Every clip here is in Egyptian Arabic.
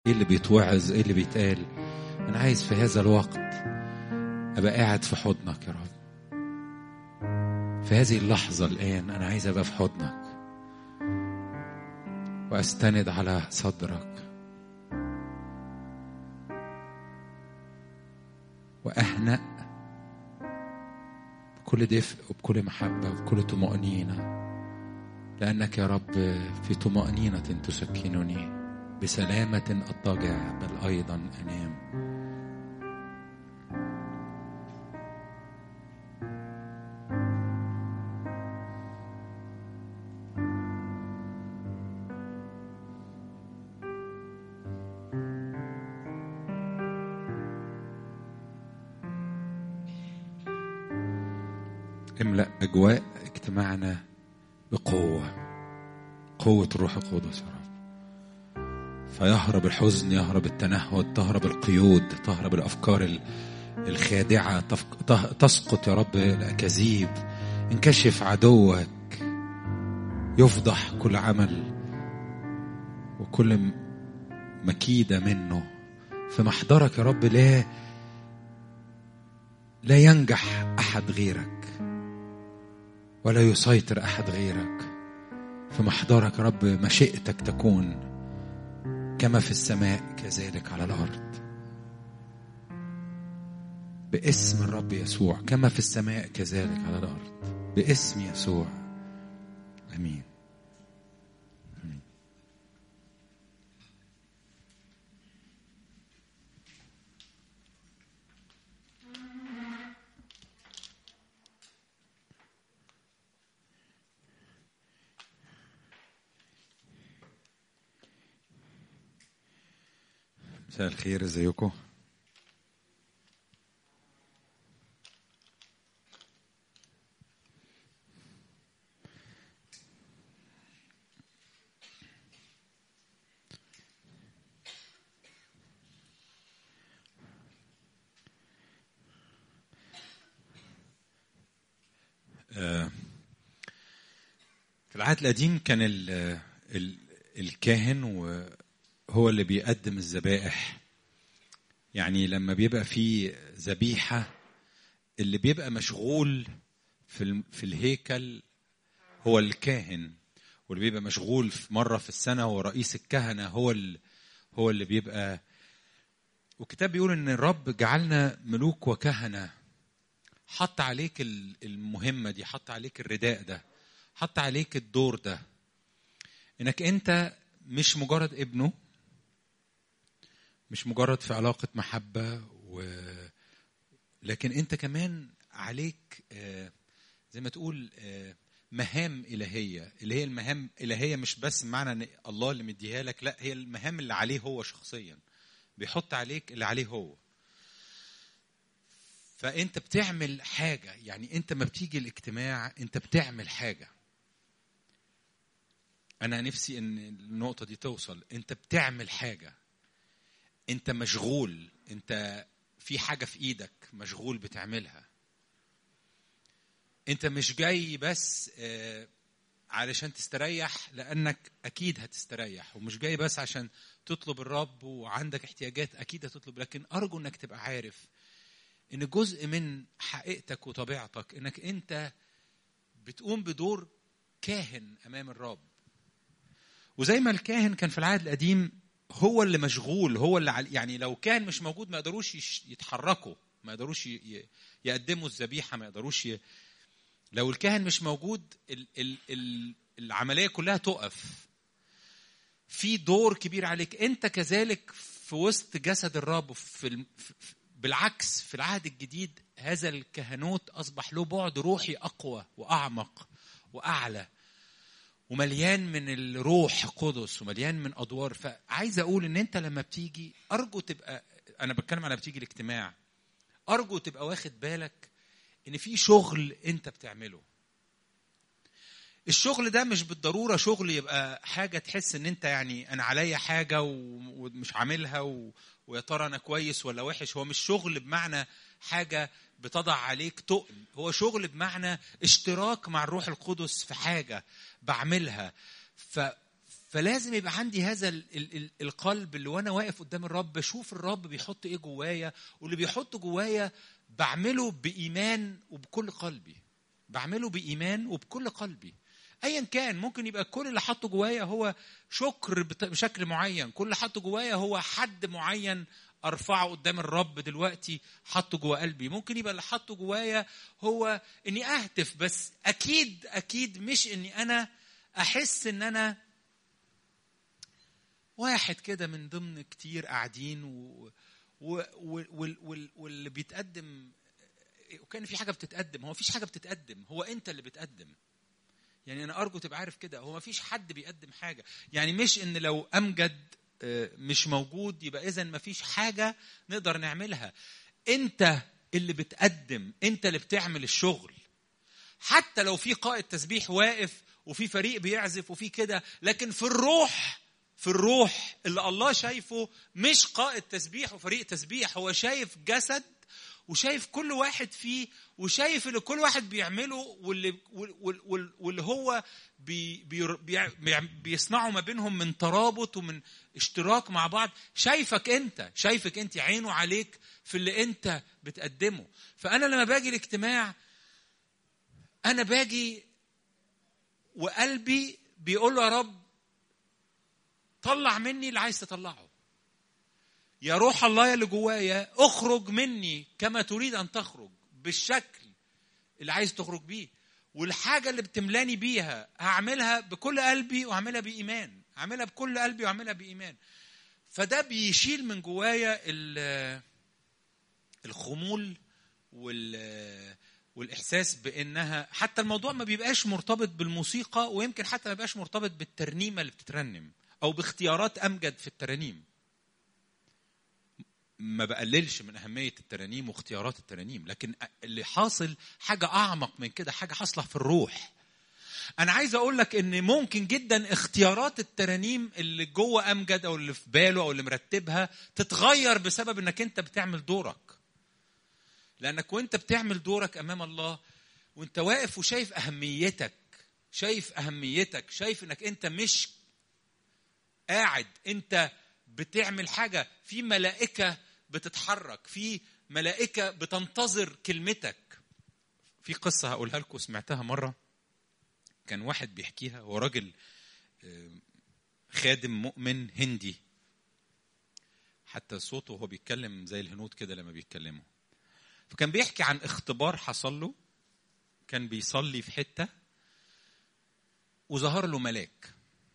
ايه اللي بيتوعظ ايه اللي بيتقال انا عايز في هذا الوقت ابقى قاعد في حضنك يا رب في هذه اللحظة الآن أنا عايز أبقى في حضنك وأستند على صدرك وأهنأ بكل دفء وبكل محبة وبكل طمأنينة لأنك يا رب في طمأنينة تسكنني بسلامة أضطجع بل أيضا أنام املأ أجواء اجتماعنا بقوة قوة الروح القدس يا رب فيهرب الحزن يهرب التنهد تهرب القيود تهرب الأفكار ال- الخادعة تفق- ته- تسقط يا رب الأكاذيب انكشف عدوك يفضح كل عمل وكل م- مكيدة منه في محضرك يا رب لا لا ينجح أحد غيرك ولا يسيطر احد غيرك في محضرك يا رب مشيئتك تكون كما في السماء كذلك على الارض باسم الرب يسوع كما في السماء كذلك على الارض باسم يسوع امين آمين. مساء الخير ازيكم آه، في العهد القديم كان ال ال الكاهن وهو اللي بيقدم الذبائح يعني لما بيبقى في ذبيحة اللي بيبقى مشغول في ال- في الهيكل هو الكاهن واللي بيبقى مشغول في مرة في السنة هو رئيس الكهنة هو ال هو اللي بيبقى والكتاب بيقول ان الرب جعلنا ملوك وكهنه حط عليك ال- المهمه دي حط عليك الرداء ده حط عليك الدور ده انك انت مش مجرد ابنه مش مجرد في علاقه محبه و لكن انت كمان عليك آه، زي ما تقول آه، مهام الهيه اللي هي المهام الهيه مش بس معنى ان الله اللي مديها لك لا هي المهام اللي عليه هو شخصيا بيحط عليك اللي عليه هو فانت بتعمل حاجه يعني انت ما بتيجي الاجتماع انت بتعمل حاجه انا نفسي ان النقطه دي توصل انت بتعمل حاجه انت مشغول انت في حاجه في ايدك مشغول بتعملها انت مش جاي بس آه، علشان تستريح لانك اكيد هتستريح ومش جاي بس عشان تطلب الرب وعندك احتياجات اكيد هتطلب لكن ارجو انك تبقى عارف ان جزء من حقيقتك وطبيعتك انك انت بتقوم بدور كاهن امام الرب وزي ما الكاهن كان في العهد القديم هو اللي مشغول هو اللي عل... يعني لو كان مش موجود ما يقدروش يش... يتحركوا ما يقدروش ي... ي- يقدموا الذبيحه ما يقدروش ي... لو الكاهن مش موجود ال... ال... ال... العمليه كلها تقف في دور كبير عليك انت كذلك في وسط جسد الرب في الم... في- في- بالعكس في العهد الجديد هذا الكهنوت اصبح له بعد روحي اقوى واعمق واعلى ومليان من الروح قدس ومليان من ادوار فعايز اقول ان انت لما بتيجي ارجو تبقى انا بتكلم على بتيجي الاجتماع ارجو تبقى واخد بالك ان في شغل انت بتعمله الشغل ده مش بالضروره شغل يبقى حاجه تحس ان انت يعني انا عليا حاجه و- ومش عاملها و... ويا ترى انا كويس ولا وحش هو مش شغل بمعنى حاجه بتضع عليك تقل هو شغل بمعنى اشتراك مع الروح القدس في حاجه بعملها ف فلازم يبقى عندي هذا ال ال ال القلب اللي وانا واقف قدام الرب بشوف الرب بيحط ايه جوايا واللي بيحطه جوايا بعمله بايمان وبكل قلبي بعمله بايمان وبكل قلبي ايا كان ممكن يبقى كل اللي حاطه جوايا هو شكر بشكل معين كل اللي حاطه جوايا هو حد معين ارفعه قدام الرب دلوقتي حطه جوا قلبي ممكن يبقى اللي حطه جوايا هو اني اهتف بس اكيد اكيد مش اني انا احس ان انا واحد كده من ضمن كتير قاعدين و... و... وال... وال... واللي بيتقدم وكان في حاجه بتتقدم هو مفيش حاجه بتتقدم هو انت اللي بتقدم يعني انا ارجو تبقى عارف كده هو مفيش حد بيقدم حاجه يعني مش ان لو امجد مش موجود يبقى اذا مفيش حاجه نقدر نعملها انت اللي بتقدم انت اللي بتعمل الشغل حتى لو في قائد تسبيح واقف وفي فريق بيعزف وفي كده لكن في الروح في الروح اللي الله شايفه مش قائد تسبيح وفريق تسبيح هو شايف جسد وشايف كل واحد فيه وشايف اللي كل واحد بيعمله واللي واللي هو بي بي بيصنعوا ما بينهم من ترابط ومن اشتراك مع بعض شايفك انت شايفك انت عينه عليك في اللي انت بتقدمه فانا لما باجي الاجتماع انا باجي وقلبي بيقول له يا رب طلع مني اللي عايز تطلعه يا روح الله اللي جوايا اخرج مني كما تريد ان تخرج بالشكل اللي عايز تخرج بيه والحاجة اللي بتملاني بيها هعملها بكل قلبي وهعملها بإيمان هعملها بكل قلبي وهعملها بإيمان فده بيشيل من جوايا الخمول وال والاحساس بانها حتى الموضوع ما بيبقاش مرتبط بالموسيقى ويمكن حتى ما بيبقاش مرتبط بالترنيمه اللي بتترنم او باختيارات امجد في الترانيم ما بقللش من اهميه الترانيم واختيارات الترانيم لكن اللي حاصل حاجه اعمق من كده حاجه حاصله في الروح انا عايز اقول لك ان ممكن جدا اختيارات الترانيم اللي جوه امجد او اللي في باله او اللي مرتبها تتغير بسبب انك انت بتعمل دورك لانك وانت بتعمل دورك امام الله وانت واقف وشايف اهميتك شايف اهميتك شايف انك انت مش قاعد انت بتعمل حاجه في ملائكه بتتحرك في ملائكه بتنتظر كلمتك في قصه هقولها لكم سمعتها مره كان واحد بيحكيها هو راجل خادم مؤمن هندي حتى صوته وهو بيتكلم زي الهنود كده لما بيتكلموا فكان بيحكي عن اختبار حصل له كان بيصلي في حته وظهر له ملاك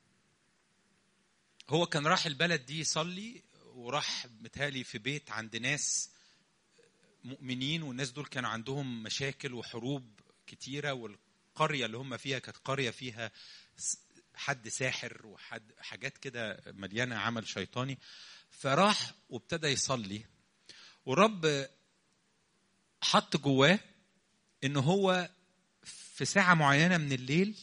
هو كان راح البلد دي يصلي وراح متهالي في بيت عند ناس مؤمنين والناس دول كانوا عندهم مشاكل وحروب كتيره والقريه اللي هم فيها كانت قريه فيها حد ساحر وحد حاجات كده مليانه عمل شيطاني فراح وابتدى يصلي والرب حط جواه ان هو في ساعه معينه من الليل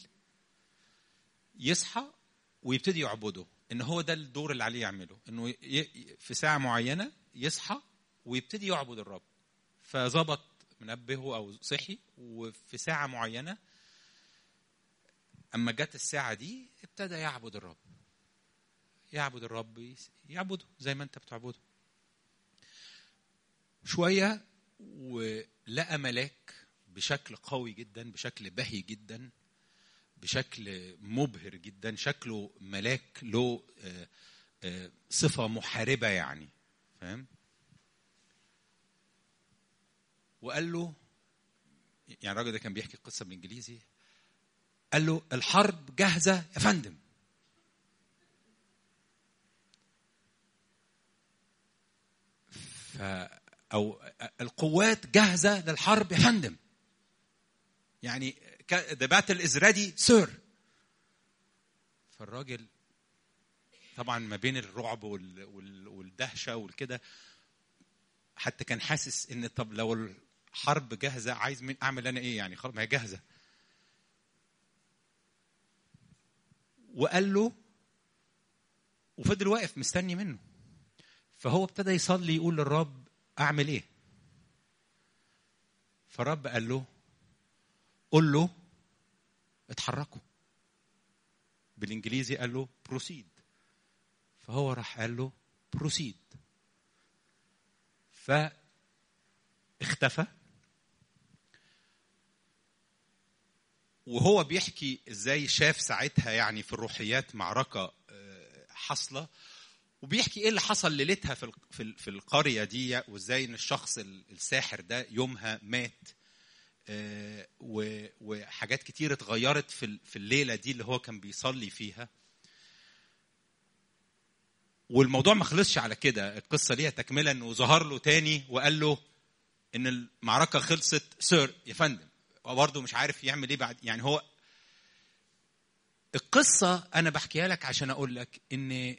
يصحى ويبتدي يعبده ان هو ده الدور اللي عليه يعمله انه في ساعه معينه يصحى ويبتدي يعبد الرب فظبط منبهه او صحي وفي ساعه معينه اما جت الساعه دي ابتدى يعبد الرب يعبد الرب يعبده زي ما انت بتعبده شويه ولقى ملاك بشكل قوي جدا بشكل بهي جدا بشكل مبهر جدا شكله ملاك له صفة محاربة يعني فاهم وقال له يعني الراجل ده كان بيحكي القصة بالإنجليزي قال له الحرب جاهزة يا فندم ف أو القوات جاهزة للحرب يا فندم يعني the battle is ready sir فالراجل طبعا ما بين الرعب وال... وال... والدهشه والكده حتى كان حاسس ان طب لو الحرب جاهزه عايز من اعمل انا ايه يعني خلاص ما هي جاهزه وقال له وفضل واقف مستني منه فهو ابتدى يصلي يقول للرب اعمل ايه فالرب قال له قل له اتحركوا بالانجليزي قال له بروسيد فهو راح قال له بروسيد فاختفى وهو بيحكي ازاي شاف ساعتها يعني في الروحيات معركه آه، حاصله وبيحكي ايه اللي حصل ليلتها في في في القريه دي وازاي ان الشخص الساحر ده يومها مات آه، وحاجات كتير اتغيرت في في الليله دي اللي هو كان بيصلي فيها والموضوع ما خلصش على كده القصه ليها تكمله انه ظهر له تاني وقال له ان المعركه خلصت سير يا فندم وبرضه مش عارف يعمل ايه بعد يعني هو القصه انا بحكيها لك عشان اقول لك ان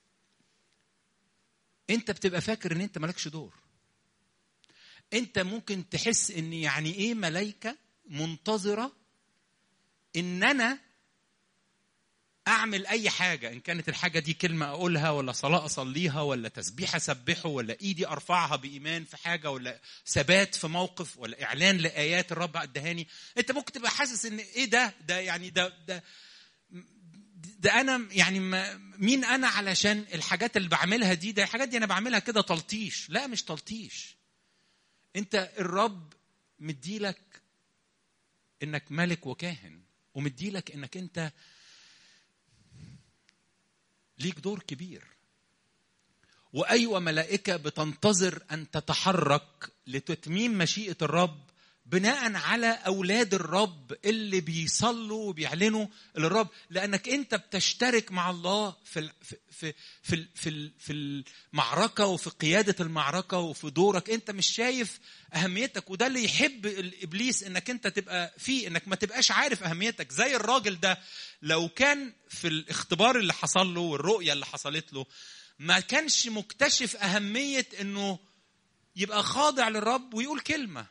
انت بتبقى فاكر ان انت مالكش دور انت ممكن تحس ان يعني ايه ملايكه منتظره ان انا اعمل اي حاجه ان كانت الحاجه دي كلمه اقولها ولا صلاه اصليها ولا تسبيح اسبحه ولا ايدي ارفعها بايمان في حاجه ولا ثبات في موقف ولا اعلان لايات الرب ادهاني انت ممكن تبقى حاسس ان ايه ده ده يعني ده ده ده انا يعني مين انا علشان الحاجات اللي بعملها دي ده الحاجات دي انا بعملها كده تلطيش لا مش تلطيش انت الرب مديلك انك ملك وكاهن ومديلك انك انت ليك دور كبير وايوه ملائكه بتنتظر ان تتحرك لتتميم مشيئه الرب بناء على اولاد الرب اللي بيصلوا وبيعلنوا للرب لانك انت بتشترك مع الله في في في في, في, في المعركه وفي قياده المعركه وفي دورك انت مش شايف اهميتك وده اللي يحب الابليس انك انت تبقى فيه انك ما تبقاش عارف اهميتك زي الراجل ده لو كان في الاختبار اللي حصل له والرؤيه اللي حصلت له ما كانش مكتشف اهميه انه يبقى خاضع للرب ويقول كلمه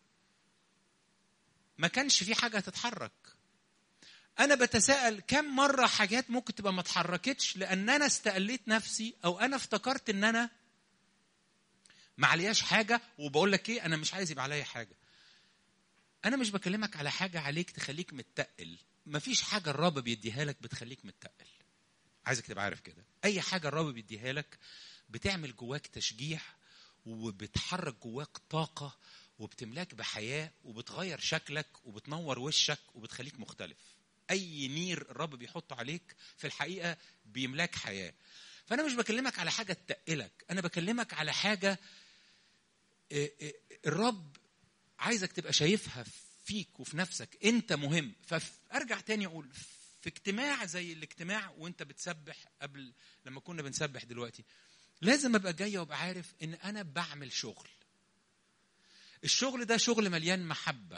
ما كانش في حاجه تتحرك انا بتساءل كم مره حاجات ممكن تبقى ما اتحركتش لان انا استقليت نفسي او انا افتكرت ان انا ما علياش حاجه وبقول لك ايه انا مش عايز يبقى عليا حاجه انا مش بكلمك على حاجه عليك تخليك متقل مفيش حاجه الرب بيديها لك بتخليك متقل عايزك تبقى عارف كده اي حاجه الرب بيديها لك بتعمل جواك تشجيع وبتحرك جواك طاقه وبتملاك بحياه وبتغير شكلك وبتنور وشك وبتخليك مختلف اي نير الرب بيحطه عليك في الحقيقه بيملاك حياه فانا مش بكلمك على حاجه تقلك انا بكلمك على حاجه آه، آه، الرب عايزك تبقى شايفها فيك وفي نفسك انت مهم فارجع تاني اقول في اجتماع زي الاجتماع وانت بتسبح قبل لما كنا بنسبح دلوقتي لازم ابقى جاي وابقى عارف ان انا بعمل شغل الشغل ده شغل مليان محبة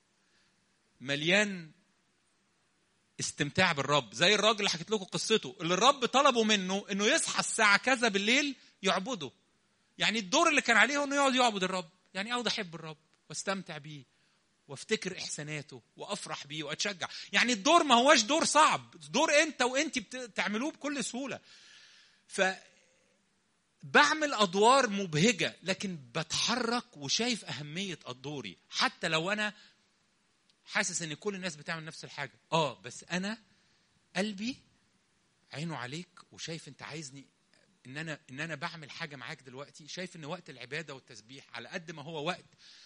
مليان استمتاع بالرب زي الراجل اللي حكيت لكم قصته اللي الرب طلبه منه انه يصحى الساعة كذا بالليل يعبده يعني الدور اللي كان عليه انه يقعد يعبد الرب يعني اقعد احب الرب واستمتع بيه وافتكر احساناته وافرح بيه واتشجع يعني الدور ما هواش دور صعب دور انت وانت بتعملوه بكل سهوله ف بعمل ادوار مبهجه لكن بتحرك وشايف اهميه دوري حتى لو انا حاسس ان كل الناس بتعمل نفس الحاجه اه بس انا قلبي عينه عليك وشايف انت عايزني ان انا ان انا بعمل حاجه معاك دلوقتي شايف ان وقت العباده والتسبيح على قد ما هو وقت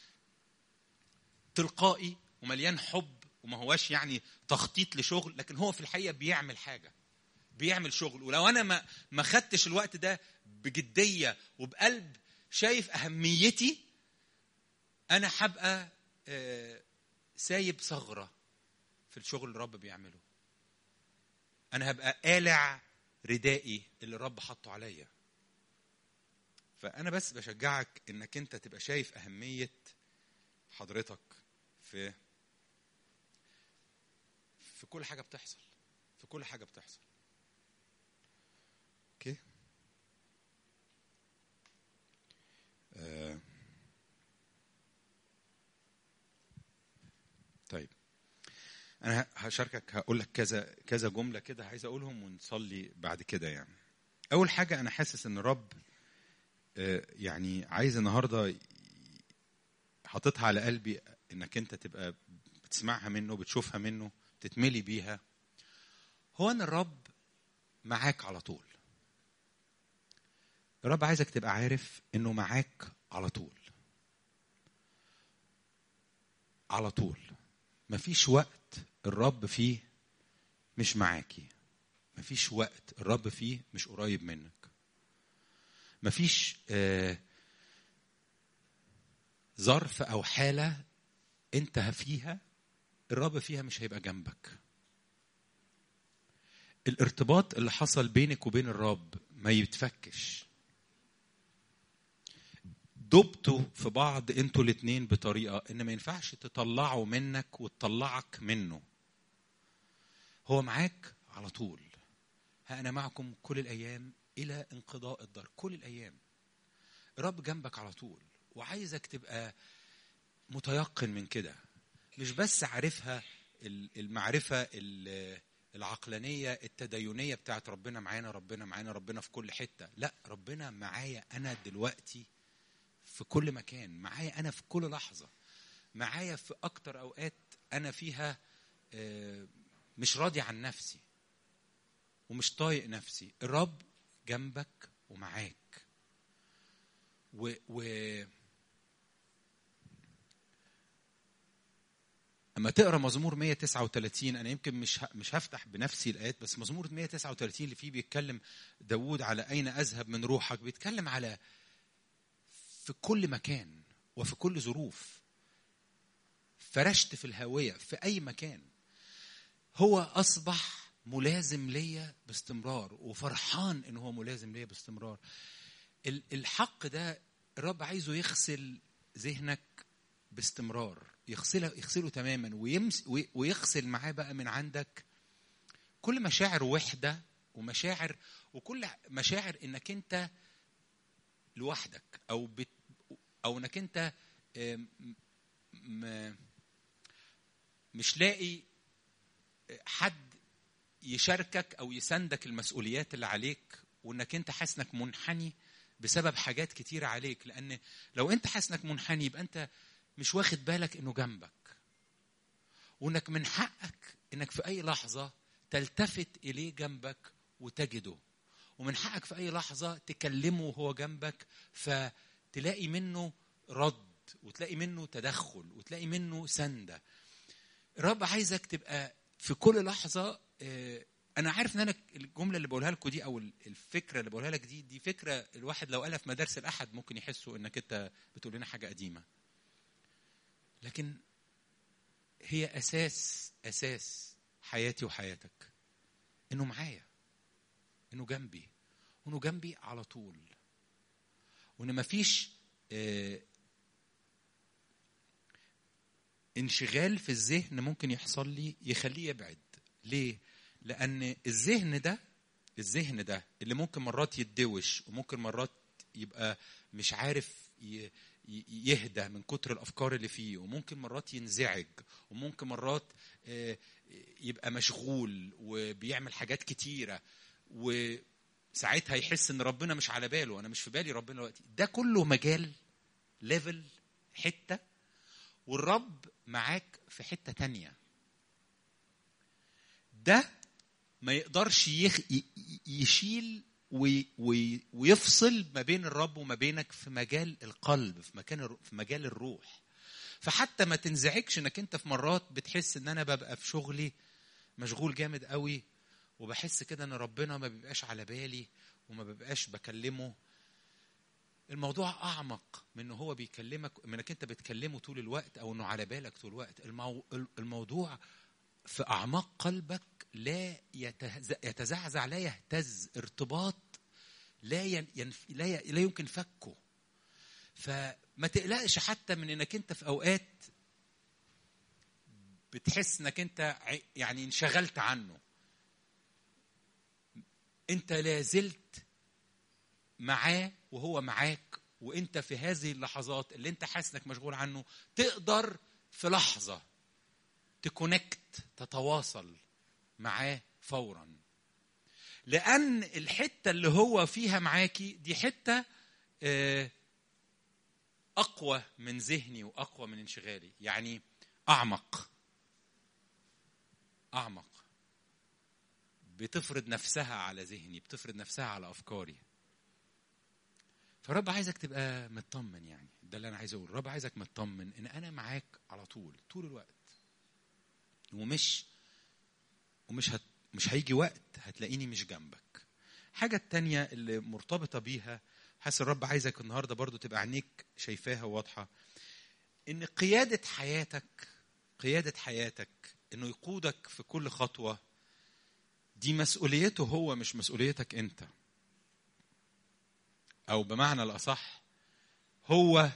تلقائي ومليان حب وما هواش يعني تخطيط لشغل لكن هو في الحقيقه بيعمل حاجه بيعمل شغل ولو انا ما ما خدتش الوقت ده بجديه وبقلب شايف اهميتي انا هبقى آه، سايب ثغره في الشغل اللي الرب بيعمله انا هبقى قالع ردائي اللي الرب حطه عليا فانا بس بشجعك انك انت تبقى شايف اهميه حضرتك في في كل حاجه بتحصل في كل حاجه بتحصل اوكي آه. طيب انا هشاركك هقول لك كذا كذا جمله كده عايز اقولهم ونصلي بعد كده يعني اول حاجه انا حاسس ان الرب آه، يعني عايز النهارده حاططها على قلبي انك انت تبقى بتسمعها منه بتشوفها منه تتملي بيها هو ان الرب معاك على طول الرب عايزك تبقى عارف انه معاك على طول على طول مفيش وقت الرب فيه مش معاكي مفيش وقت الرب فيه مش قريب منك مفيش آه ظرف او حاله انت فيها الرب فيها مش هيبقى جنبك الارتباط اللي حصل بينك وبين الرب ما يتفكش دبتوا في بعض انتوا الاتنين بطريقه ان ما ينفعش تطلعوا منك وتطلعك منه هو معاك على طول ها انا معكم كل الايام الى انقضاء الدار كل الايام الرب جنبك على طول وعايزك تبقى متيقن من كده مش بس عارفها المعرفه العقلانيه التدينيه بتاعت ربنا معانا ربنا معانا ربنا في كل حته لا ربنا معايا انا دلوقتي في كل مكان معايا انا في كل لحظه معايا في اكتر اوقات انا فيها مش راضي عن نفسي ومش طايق نفسي الرب جنبك ومعاك و, و اما تقرا مزمور 139 انا يمكن مش مش هفتح بنفسي الايات بس مزمور 139 اللي فيه بيتكلم داوود على اين اذهب من روحك بيتكلم على في كل مكان وفي كل ظروف فرشت في الهاويه في اي مكان هو اصبح ملازم ليا باستمرار وفرحان ان هو ملازم ليا باستمرار الحق ده الرب عايزه يغسل ذهنك باستمرار يغسله يغسله تماما ويمس ويغسل معاه بقى من عندك كل مشاعر وحده ومشاعر وكل مشاعر انك انت لوحدك او بت او انك انت مش لاقي حد يشاركك او يساندك المسؤوليات اللي عليك وانك انت حاسس انك منحني بسبب حاجات كتيرة عليك لان لو انت حاسس انك منحني يبقى انت مش واخد بالك انه جنبك وانك من حقك انك في اي لحظة تلتفت اليه جنبك وتجده ومن حقك في اي لحظة تكلمه وهو جنبك فتلاقي منه رد وتلاقي منه تدخل وتلاقي منه سندة الرب عايزك تبقى في كل لحظة انا عارف ان انا الجمله اللي بقولها لكم دي او الفكره اللي بقولها لك دي دي فكره الواحد لو قالها في مدارس الاحد ممكن يحسوا انك انت بتقول لنا حاجه قديمه لكن هي اساس اساس حياتي وحياتك انه معايا انه جنبي وانه جنبي على طول وان مفيش آه انشغال في الذهن ممكن يحصل لي يخليه يبعد ليه لان الذهن ده الذهن ده اللي ممكن مرات يتدوش وممكن مرات يبقى مش عارف يهدى من كتر الافكار اللي فيه وممكن مرات ينزعج وممكن مرات يبقى مشغول وبيعمل حاجات كتيره وساعتها يحس ان ربنا مش على باله انا مش في بالي ربنا دلوقتي ده كله مجال ليفل حته والرب معاك في حته تانيه ده ما يقدرش يخ... يشيل وي... وي... ويفصل ما بين الرب وما بينك في مجال القلب في مكان في مجال الروح فحتى ما تنزعجش انك انت في مرات بتحس ان انا ببقى في شغلي مشغول جامد قوي وبحس كده ان ربنا ما بيبقاش على بالي وما ببقاش بكلمه الموضوع اعمق من ان هو بيكلمك من انك انت بتكلمه طول الوقت او انه على بالك طول الوقت المو... الموضوع في اعماق قلبك لا يتزعزع لا يهتز ارتباط لا ينف... لا, ي... لا يمكن فكه فما تقلقش حتى من انك انت في اوقات بتحس انك انت يعني انشغلت عنه انت لا زلت معاه وهو معاك وانت في هذه اللحظات اللي انت حاسس انك مشغول عنه تقدر في لحظه تكونكت تتواصل معاه فورا لان الحته اللي هو فيها معاكي دي حته اقوى من ذهني واقوى من انشغالي يعني اعمق اعمق بتفرض نفسها على ذهني بتفرض نفسها على افكاري فالرب عايزك تبقى مطمن يعني ده اللي انا عايز اقول الرب عايزك مطمن ان انا معاك على طول طول الوقت ومش ومش هت مش هيجي وقت هتلاقيني مش جنبك حاجة التانية اللي مرتبطة بيها حاسس الرب عايزك النهاردة برضو تبقى عينيك شايفاها واضحة ان قيادة حياتك قيادة حياتك انه يقودك في كل خطوة دي مسؤوليته هو مش مسؤوليتك انت او بمعنى الاصح هو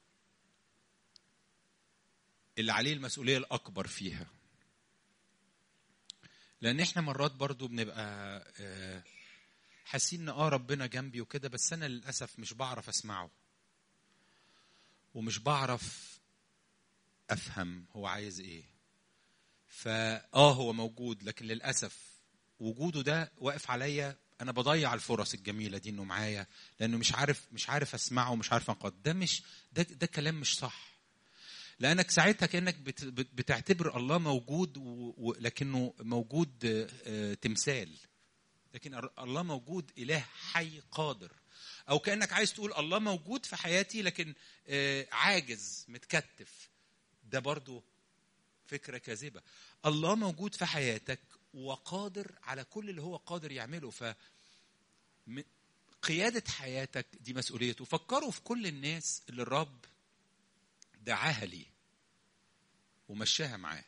اللي عليه المسؤوليه الاكبر فيها لان احنا مرات برضو بنبقى آه، حاسين ان اه ربنا جنبي وكده بس انا للاسف مش بعرف اسمعه ومش بعرف افهم هو عايز ايه فاه هو موجود لكن للاسف وجوده ده واقف عليا انا بضيع الفرص الجميله دي انه معايا لانه مش عارف مش عارف اسمعه ومش عارف انقض ده مش ده ده كلام مش صح لانك ساعتها كانك بت- بت- بتعتبر الله موجود و- ولكنه موجود آه، آه، تمثال لكن ال- الله موجود اله حي قادر او كانك عايز تقول الله موجود في حياتي لكن آه، عاجز متكتف ده برضو فكره كاذبه الله موجود في حياتك وقادر على كل اللي هو قادر يعمله ف م- قيادة حياتك دي مسؤوليته فكروا في كل الناس اللي الرب دعاها ليه ومشاها معاه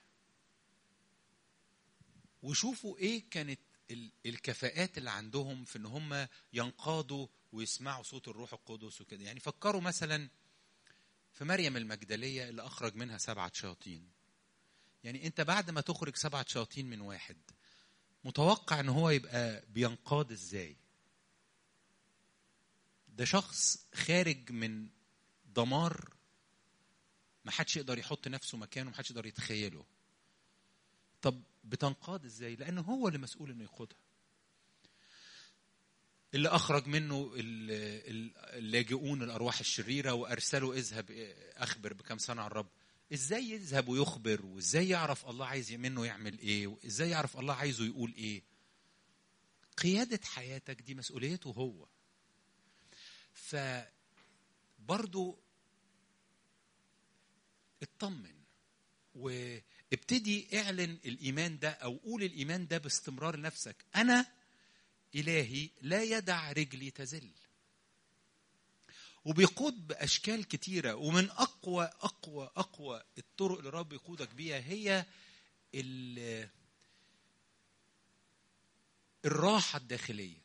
وشوفوا ايه كانت ال- الكفاءات اللي عندهم في ان هم ينقادوا ويسمعوا صوت الروح القدس وكده يعني فكروا مثلا في مريم المجدلية اللي أخرج منها سبعة شياطين يعني أنت بعد ما تخرج سبعة شياطين من واحد متوقع ان هو يبقى بينقاد ازاي ده شخص خارج من دمار ما حدش يقدر يحط نفسه مكانه ما حدش يقدر يتخيله طب بتنقاد ازاي لان هو اللي مسؤول انه يقودها اللي اخرج منه ال- ال- اللاجئون الارواح الشريره وارسلوا اذهب اخبر بكم صنع الرب ازاي يذهب ويخبر وازاي يعرف الله عايز منه يعمل ايه وازاي يعرف الله عايزه يقول ايه قيادة حياتك دي مسؤوليته هو فبرضو اطمن وابتدي اعلن الايمان ده او قول الايمان ده باستمرار لنفسك انا الهي لا يدع رجلي تزل وبيقود باشكال كتيره ومن اقوى اقوى اقوى الطرق اللي الرب يقودك بيها هي ال- الراحه الداخليه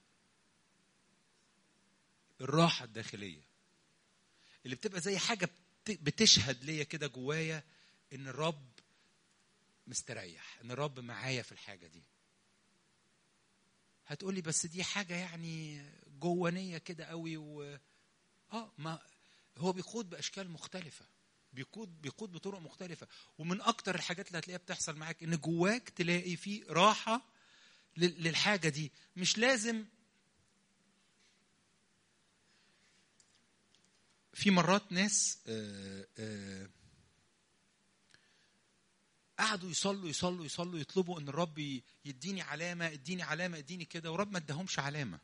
الراحه الداخليه اللي بتبقى زي حاجه بت- بتشهد ليا كده جوايا ان الرب مستريح ان الرب معايا في الحاجه دي هتقولي بس دي حاجه يعني جوانيه كده قوي و... اه ما هو بيقود باشكال مختلفه بيقود بيقود بطرق مختلفه ومن اكتر الحاجات اللي هتلاقيها بتحصل معاك ان جواك تلاقي في راحه لل- للحاجه دي مش لازم في مرات ناس آه، آه، قعدوا يصلوا يصلوا يصلوا يطلبوا ان الرب ي- يديني علامه اديني علامه اديني كده ورب ما اداهمش علامه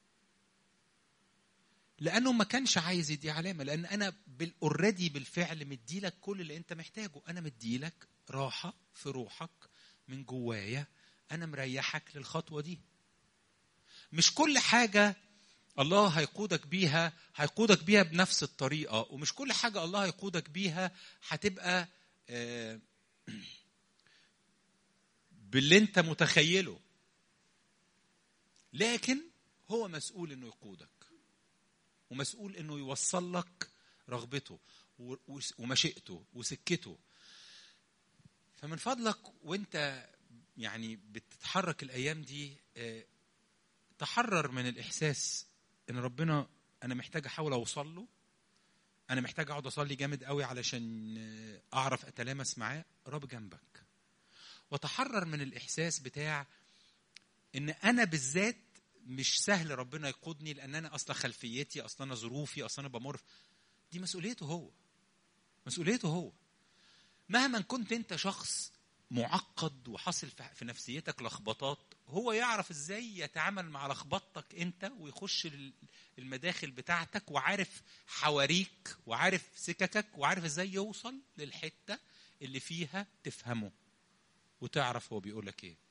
لانه ما كانش عايز يدي علامه لان انا اوريدي بالفعل مديلك كل اللي انت محتاجه انا مديلك راحه في روحك من جوايا انا مريحك للخطوه دي مش كل حاجه الله هيقودك بيها هيقودك بيها بنفس الطريقه ومش كل حاجه الله هيقودك بيها هتبقى آه، باللي انت متخيله لكن هو مسؤول انه يقودك ومسؤول انه يوصل لك رغبته و- وس- ومشيئته وسكته فمن فضلك وانت يعني بتتحرك الايام دي آه، تحرر من الاحساس ان ربنا انا محتاج احاول اوصل له انا محتاج اقعد اصلي جامد قوي علشان آه، اعرف اتلامس معاه رب جنبك وتحرر من الاحساس بتاع ان انا بالذات مش سهل ربنا يقودني لان انا اصلا خلفيتي اصلا انا ظروفي اصلا انا بمر دي مسؤوليته هو مسؤوليته هو مهما كنت انت شخص معقد وحاصل في في نفسيتك لخبطات هو يعرف ازاي يتعامل مع لخبطتك انت ويخش المداخل بتاعتك وعارف حواريك وعارف سككك وعارف ازاي يوصل للحته اللي فيها تفهمه وتعرف هو بيقول لك ايه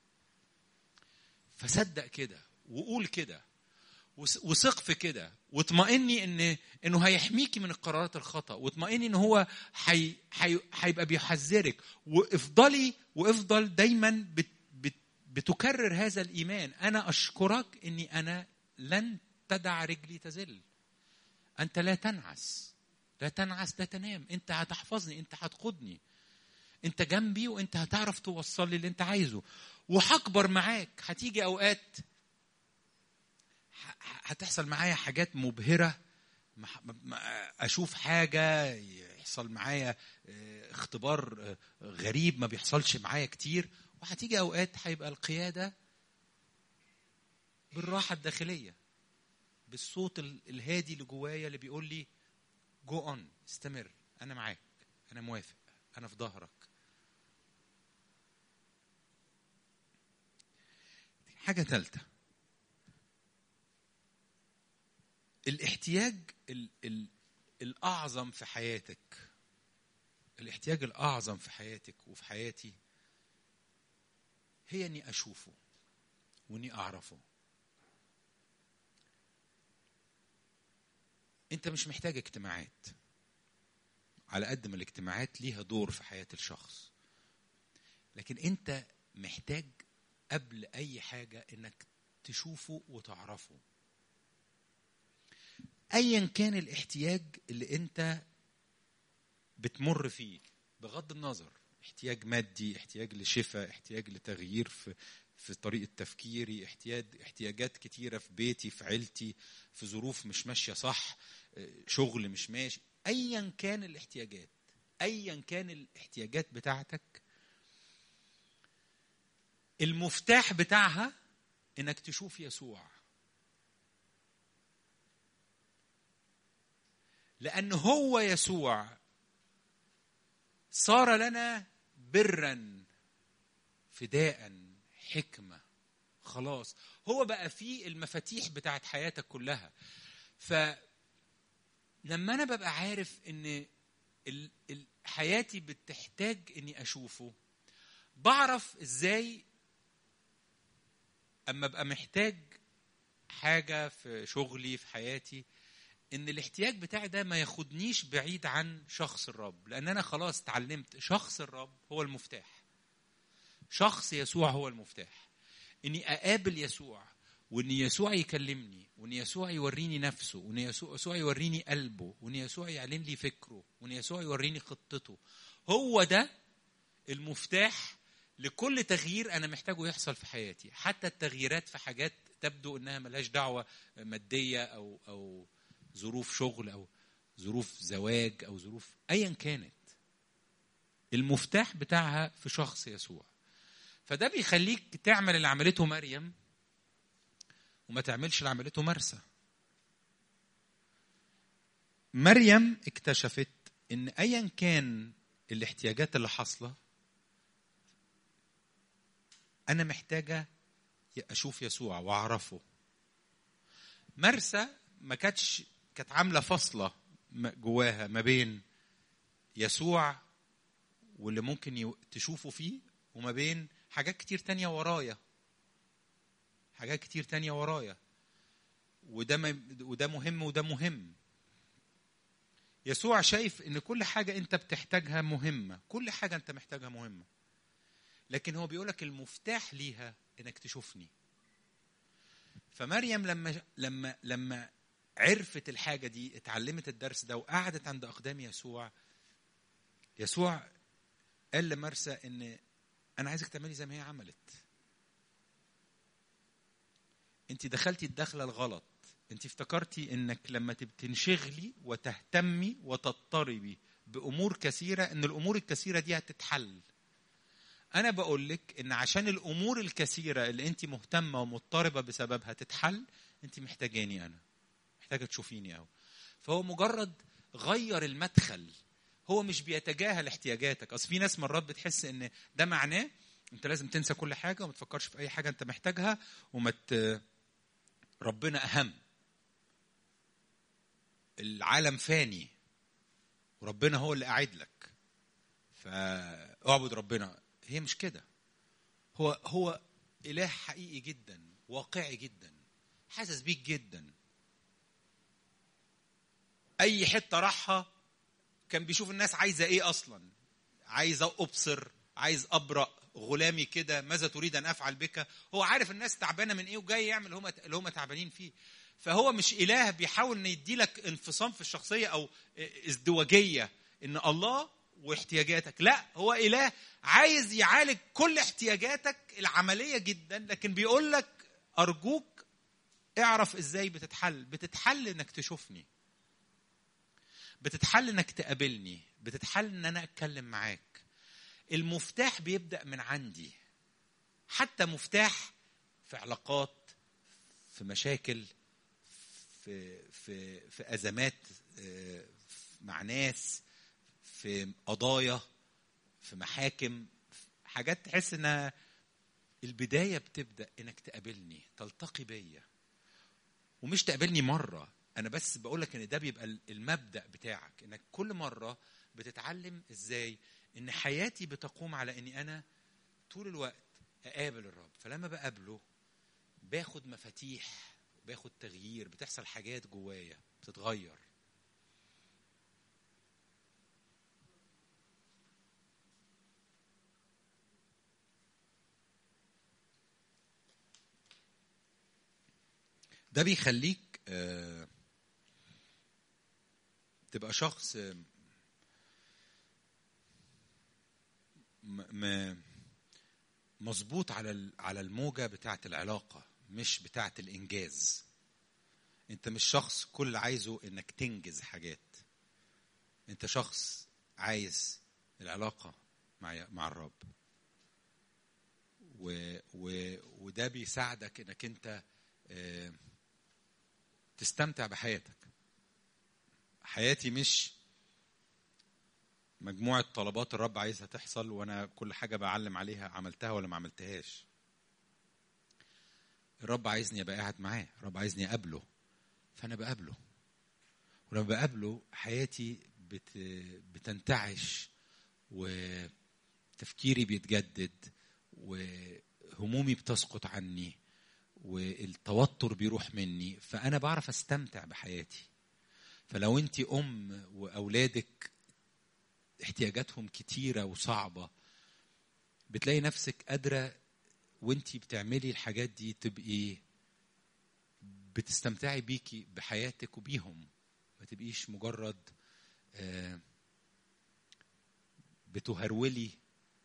فصدق كده وقول كده وثق في كده واطمئني ان انه هيحميكي من القرارات الخطا واطمئني ان هو حي... حي... هيبقى بيحذرك وافضلي وافضل دايما بت... بت... بتكرر هذا الايمان انا اشكرك اني انا لن تدع رجلي تزل انت لا تنعس لا تنعس لا تنام انت هتحفظني انت هتقودني انت جنبي وانت هتعرف توصل لي اللي انت عايزه وهكبر معاك هتيجي اوقات هتحصل معايا حاجات مبهره اشوف حاجه يحصل معايا اختبار غريب ما بيحصلش معايا كتير وهتيجي اوقات هيبقى القياده بالراحه الداخليه بالصوت الهادي اللي جوايا اللي بيقول لي جو اون استمر انا معاك انا موافق انا في ظهرك حاجه ثالثه الاحتياج ال ال الاعظم في حياتك الاحتياج الاعظم في حياتك وفي حياتي هي اني اشوفه واني اعرفه انت مش محتاج اجتماعات على قد ما الاجتماعات ليها دور في حياه الشخص لكن انت محتاج قبل اي حاجه انك تشوفه وتعرفه ايا كان الاحتياج اللي انت بتمر فيه بغض النظر احتياج مادي احتياج لشفاء احتياج لتغيير في في طريقه تفكيري احتياج احتياجات كتيره في بيتي في عيلتي في ظروف مش ماشيه صح شغل مش ماشي ايا كان الاحتياجات ايا كان الاحتياجات بتاعتك المفتاح بتاعها انك تشوف يسوع لأن هو يسوع صار لنا برا فداء حكمة خلاص هو بقى فيه المفاتيح بتاعت حياتك كلها فلما أنا ببقى عارف إن حياتي بتحتاج إني أشوفه بعرف إزاي أما أبقى محتاج حاجة في شغلي في حياتي ان الاحتياج بتاعي ده ما ياخدنيش بعيد عن شخص الرب لان انا خلاص اتعلمت شخص الرب هو المفتاح شخص يسوع هو المفتاح اني اقابل يسوع وان يسوع يكلمني وان يسوع يوريني نفسه وان يسوع يوريني قلبه وان يسوع يعلن لي فكره وان يسوع يوريني خطته هو ده المفتاح لكل تغيير انا محتاجه يحصل في حياتي حتى التغييرات في حاجات تبدو انها ملهاش دعوه ماديه او او ظروف شغل او ظروف زواج او ظروف ايا كانت المفتاح بتاعها في شخص يسوع فده بيخليك تعمل اللي عملته مريم وما تعملش اللي عملته مرسى مريم اكتشفت ان ايا كان الاحتياجات اللي حاصله انا محتاجه اشوف يسوع واعرفه مرسى ما كانتش كانت عامله فاصله جواها ما بين يسوع واللي ممكن تشوفه فيه وما بين حاجات كتير تانية ورايا حاجات كتير تانية ورايا وده وده مهم وده مهم يسوع شايف ان كل حاجة انت بتحتاجها مهمة كل حاجة انت محتاجها مهمة لكن هو بيقولك المفتاح ليها انك تشوفني فمريم لما لما لما عرفت الحاجه دي اتعلمت الدرس ده وقعدت عند اقدام يسوع يسوع قال لمرسى ان انا عايزك تعملي زي ما هي عملت انت دخلتي الدخله الغلط انت افتكرتي انك لما تنشغلي وتهتمي وتضطربي بامور كثيره ان الامور الكثيره دي هتتحل انا بقول لك ان عشان الامور الكثيره اللي انت مهتمه ومضطربه بسببها تتحل انت محتاجاني انا محتاجه تشوفيني قوي فهو مجرد غير المدخل هو مش بيتجاهل احتياجاتك اصل في ناس مرات بتحس ان ده معناه انت لازم تنسى كل حاجه وما تفكرش في اي حاجه انت محتاجها وما ت... ربنا اهم العالم فاني وربنا هو اللي قاعد لك فاعبد ربنا هي مش كده هو هو اله حقيقي جدا واقعي جدا حاسس بيك جدا اي حته راحها كان بيشوف الناس عايزه ايه اصلا عايز ابصر عايز ابرأ غلامي كده ماذا تريد ان افعل بك هو عارف الناس تعبانه من ايه وجاي يعمل اللي هم اللي هم تعبانين فيه فهو مش اله بيحاول ان يديلك انفصام في الشخصيه او ازدواجيه ان الله واحتياجاتك لا هو اله عايز يعالج كل احتياجاتك العمليه جدا لكن بيقول لك ارجوك اعرف ازاي بتتحل بتتحل انك تشوفني بتتحل انك تقابلني بتتحل ان انا اتكلم معاك المفتاح بيبدا من عندي حتى مفتاح في علاقات في مشاكل في في في ازمات مع ناس في قضايا في محاكم حاجات تحس انها البدايه بتبدا انك تقابلني تلتقي بيا ومش تقابلني مره انا بس بقول لك ان ده بيبقى المبدا بتاعك انك كل مره بتتعلم ازاي ان حياتي بتقوم على اني انا طول الوقت اقابل الرب فلما بقابله باخد مفاتيح باخد تغيير بتحصل حاجات جوايا بتتغير ده بيخليك آه تبقى شخص مظبوط على على الموجه بتاعه العلاقه مش بتاعه الانجاز انت مش شخص كل اللي عايزه انك تنجز حاجات انت شخص عايز العلاقه مع مع الرب و و وده بيساعدك انك انت اه تستمتع بحياتك حياتي مش مجموعة طلبات الرب عايزها تحصل وأنا كل حاجة بعلم عليها عملتها ولا ما عملتهاش. الرب عايزني أبقى قاعد معاه، الرب عايزني أقابله. فأنا بقابله. ولما بقابله حياتي بت... بتنتعش وتفكيري بيتجدد وهمومي بتسقط عني والتوتر بيروح مني فأنا بعرف أستمتع بحياتي. فلو أنت أم وأولادك احتياجاتهم كتيرة وصعبة بتلاقي نفسك قادرة وانتي بتعملي الحاجات دي تبقي بتستمتعي بيكي بحياتك وبيهم ما تبقيش مجرد بتهرولي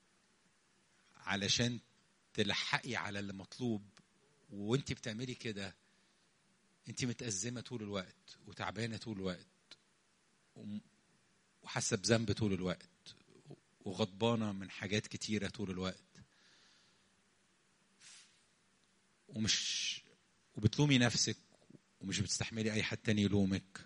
علشان تلحقي على اللي مطلوب وانتي بتعملي كده انتي متأزمة طول الوقت وتعبانة طول الوقت وحاسه بذنب طول الوقت وغضبانه من حاجات كتيره طول الوقت ومش وبتلومي نفسك ومش بتستحملي اي حد تاني يلومك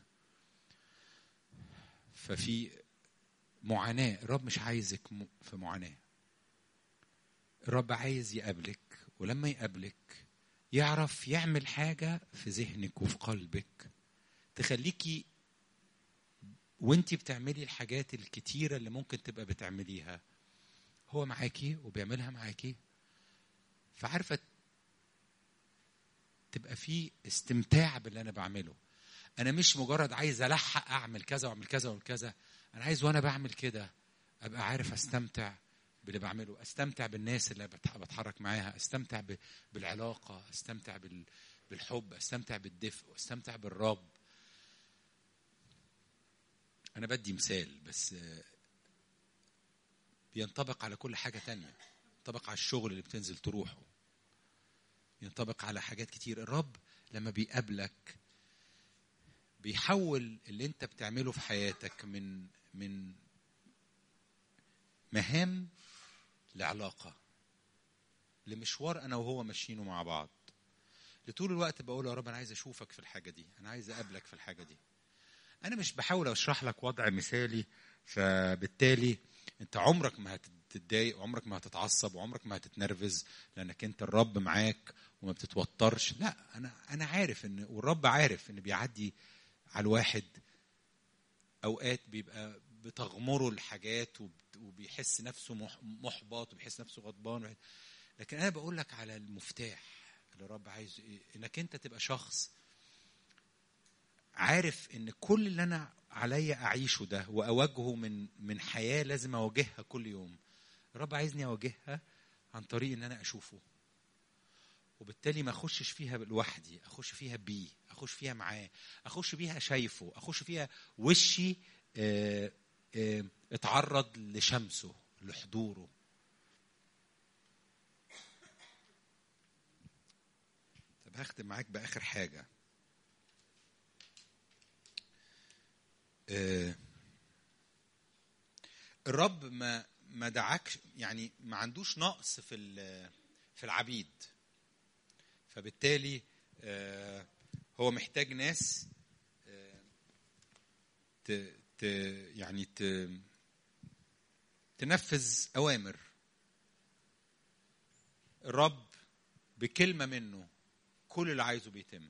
ففي معاناه الرب مش عايزك في معاناه الرب عايز يقابلك ولما يقابلك يعرف يعمل حاجه في ذهنك وفي قلبك تخليكي وانت بتعملي الحاجات الكتيره اللي ممكن تبقى بتعمليها هو معاكي وبيعملها معاكي فعارفه تبقى في استمتاع باللي انا بعمله انا مش مجرد عايز الحق اعمل كذا واعمل كذا واعمل كذا انا عايز وانا بعمل كده ابقى عارف استمتع باللي بعمله استمتع بالناس اللي بتحرك معاها استمتع بالعلاقه استمتع بالحب استمتع بالدفء استمتع بالرب أنا بدي مثال بس بينطبق على كل حاجة تانية ينطبق على الشغل اللي بتنزل تروحه ينطبق على حاجات كتير الرب لما بيقابلك بيحول اللي انت بتعمله في حياتك من من مهام لعلاقة لمشوار أنا وهو ماشيينه مع بعض لطول الوقت بقول يا رب أنا عايز أشوفك في الحاجة دي أنا عايز أقابلك في الحاجة دي انا مش بحاول اشرح لك وضع مثالي فبالتالي انت عمرك ما هتتضايق وعمرك ما هتتعصب وعمرك ما هتتنرفز لانك انت الرب معاك وما بتتوترش لا انا انا عارف ان والرب عارف ان بيعدي على الواحد اوقات بيبقى بتغمره الحاجات وبيحس نفسه محبط وبيحس نفسه غضبان لكن انا بقول لك على المفتاح اللي الرب عايز ايه انك انت تبقى شخص عارف ان كل اللي انا عليا اعيشه ده واواجهه من من حياه لازم اواجهها كل يوم الرب عايزني اواجهها عن طريق ان انا اشوفه وبالتالي ما اخشش فيها لوحدي اخش فيها بيه اخش فيها معاه اخش فيها شايفه اخش فيها وشي اه اه اتعرض لشمسه لحضوره طب هختم معاك باخر حاجه اه الرب ما ما دعاكش يعني ما عندوش نقص في في العبيد فبالتالي هو محتاج ناس ت ت يعني ت تنفذ اوامر الرب بكلمه منه كل اللي عايزه بيتم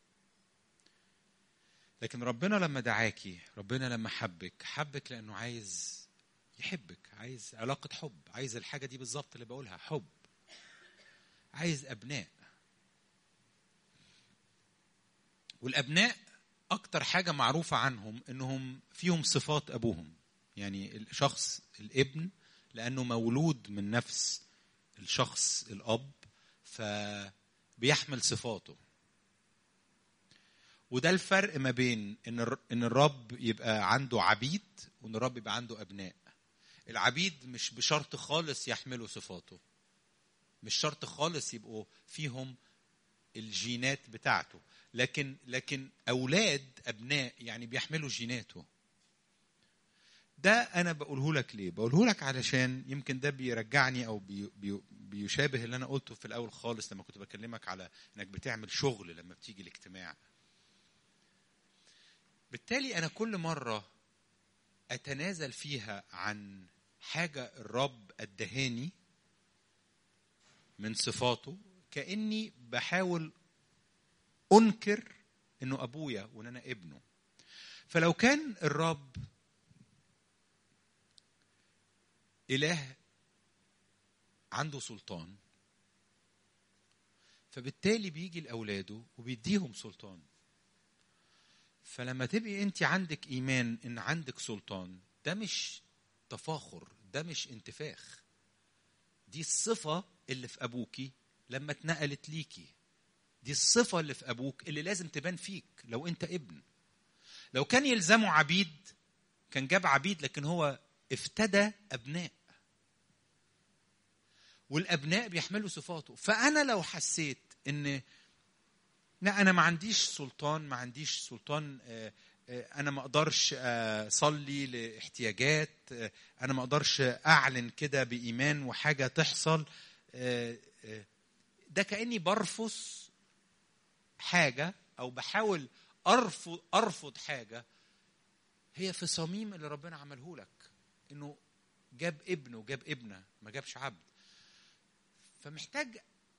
لكن ربنا لما دعاكي ربنا لما حبك حبك لانه عايز يحبك عايز علاقة حب عايز الحاجة دي بالظبط اللي بقولها حب عايز أبناء والأبناء أكتر حاجة معروفة عنهم إنهم فيهم صفات أبوهم يعني الشخص الابن لأنه مولود من نفس الشخص الأب فبيحمل صفاته وده الفرق ما بين ان ان الرب يبقى عنده عبيد وان الرب يبقى عنده ابناء العبيد مش بشرط خالص يحملوا صفاته مش شرط خالص يبقوا فيهم الجينات بتاعته لكن لكن اولاد ابناء يعني بيحملوا جيناته ده انا بقوله لك ليه بقوله لك علشان يمكن ده بيرجعني او بي بي بيشابه اللي انا قلته في الاول خالص لما كنت بكلمك على انك بتعمل شغل لما بتيجي الاجتماع بالتالي انا كل مره اتنازل فيها عن حاجه الرب ادهاني من صفاته كاني بحاول انكر انه ابويا وان انا ابنه فلو كان الرب اله عنده سلطان فبالتالي بيجي لاولاده وبيديهم سلطان فلما تبقي انت عندك ايمان ان عندك سلطان ده مش تفاخر ده مش انتفاخ دي الصفة اللي في أبوكي لما اتنقلت ليكي دي الصفة اللي في أبوك اللي لازم تبان فيك لو أنت ابن لو كان يلزمه عبيد كان جاب عبيد لكن هو افتدى أبناء والأبناء بيحملوا صفاته فأنا لو حسيت إن لا أنا ما عنديش سلطان ما عنديش سلطان انا ما اقدرش اصلي لاحتياجات انا ما اقدرش اعلن كده بايمان وحاجه تحصل ده كاني برفض حاجه او بحاول ارفض ارفض حاجه هي في صميم اللي ربنا عمله لك انه جاب ابنه جاب ابنه ما جابش عبد فمحتاج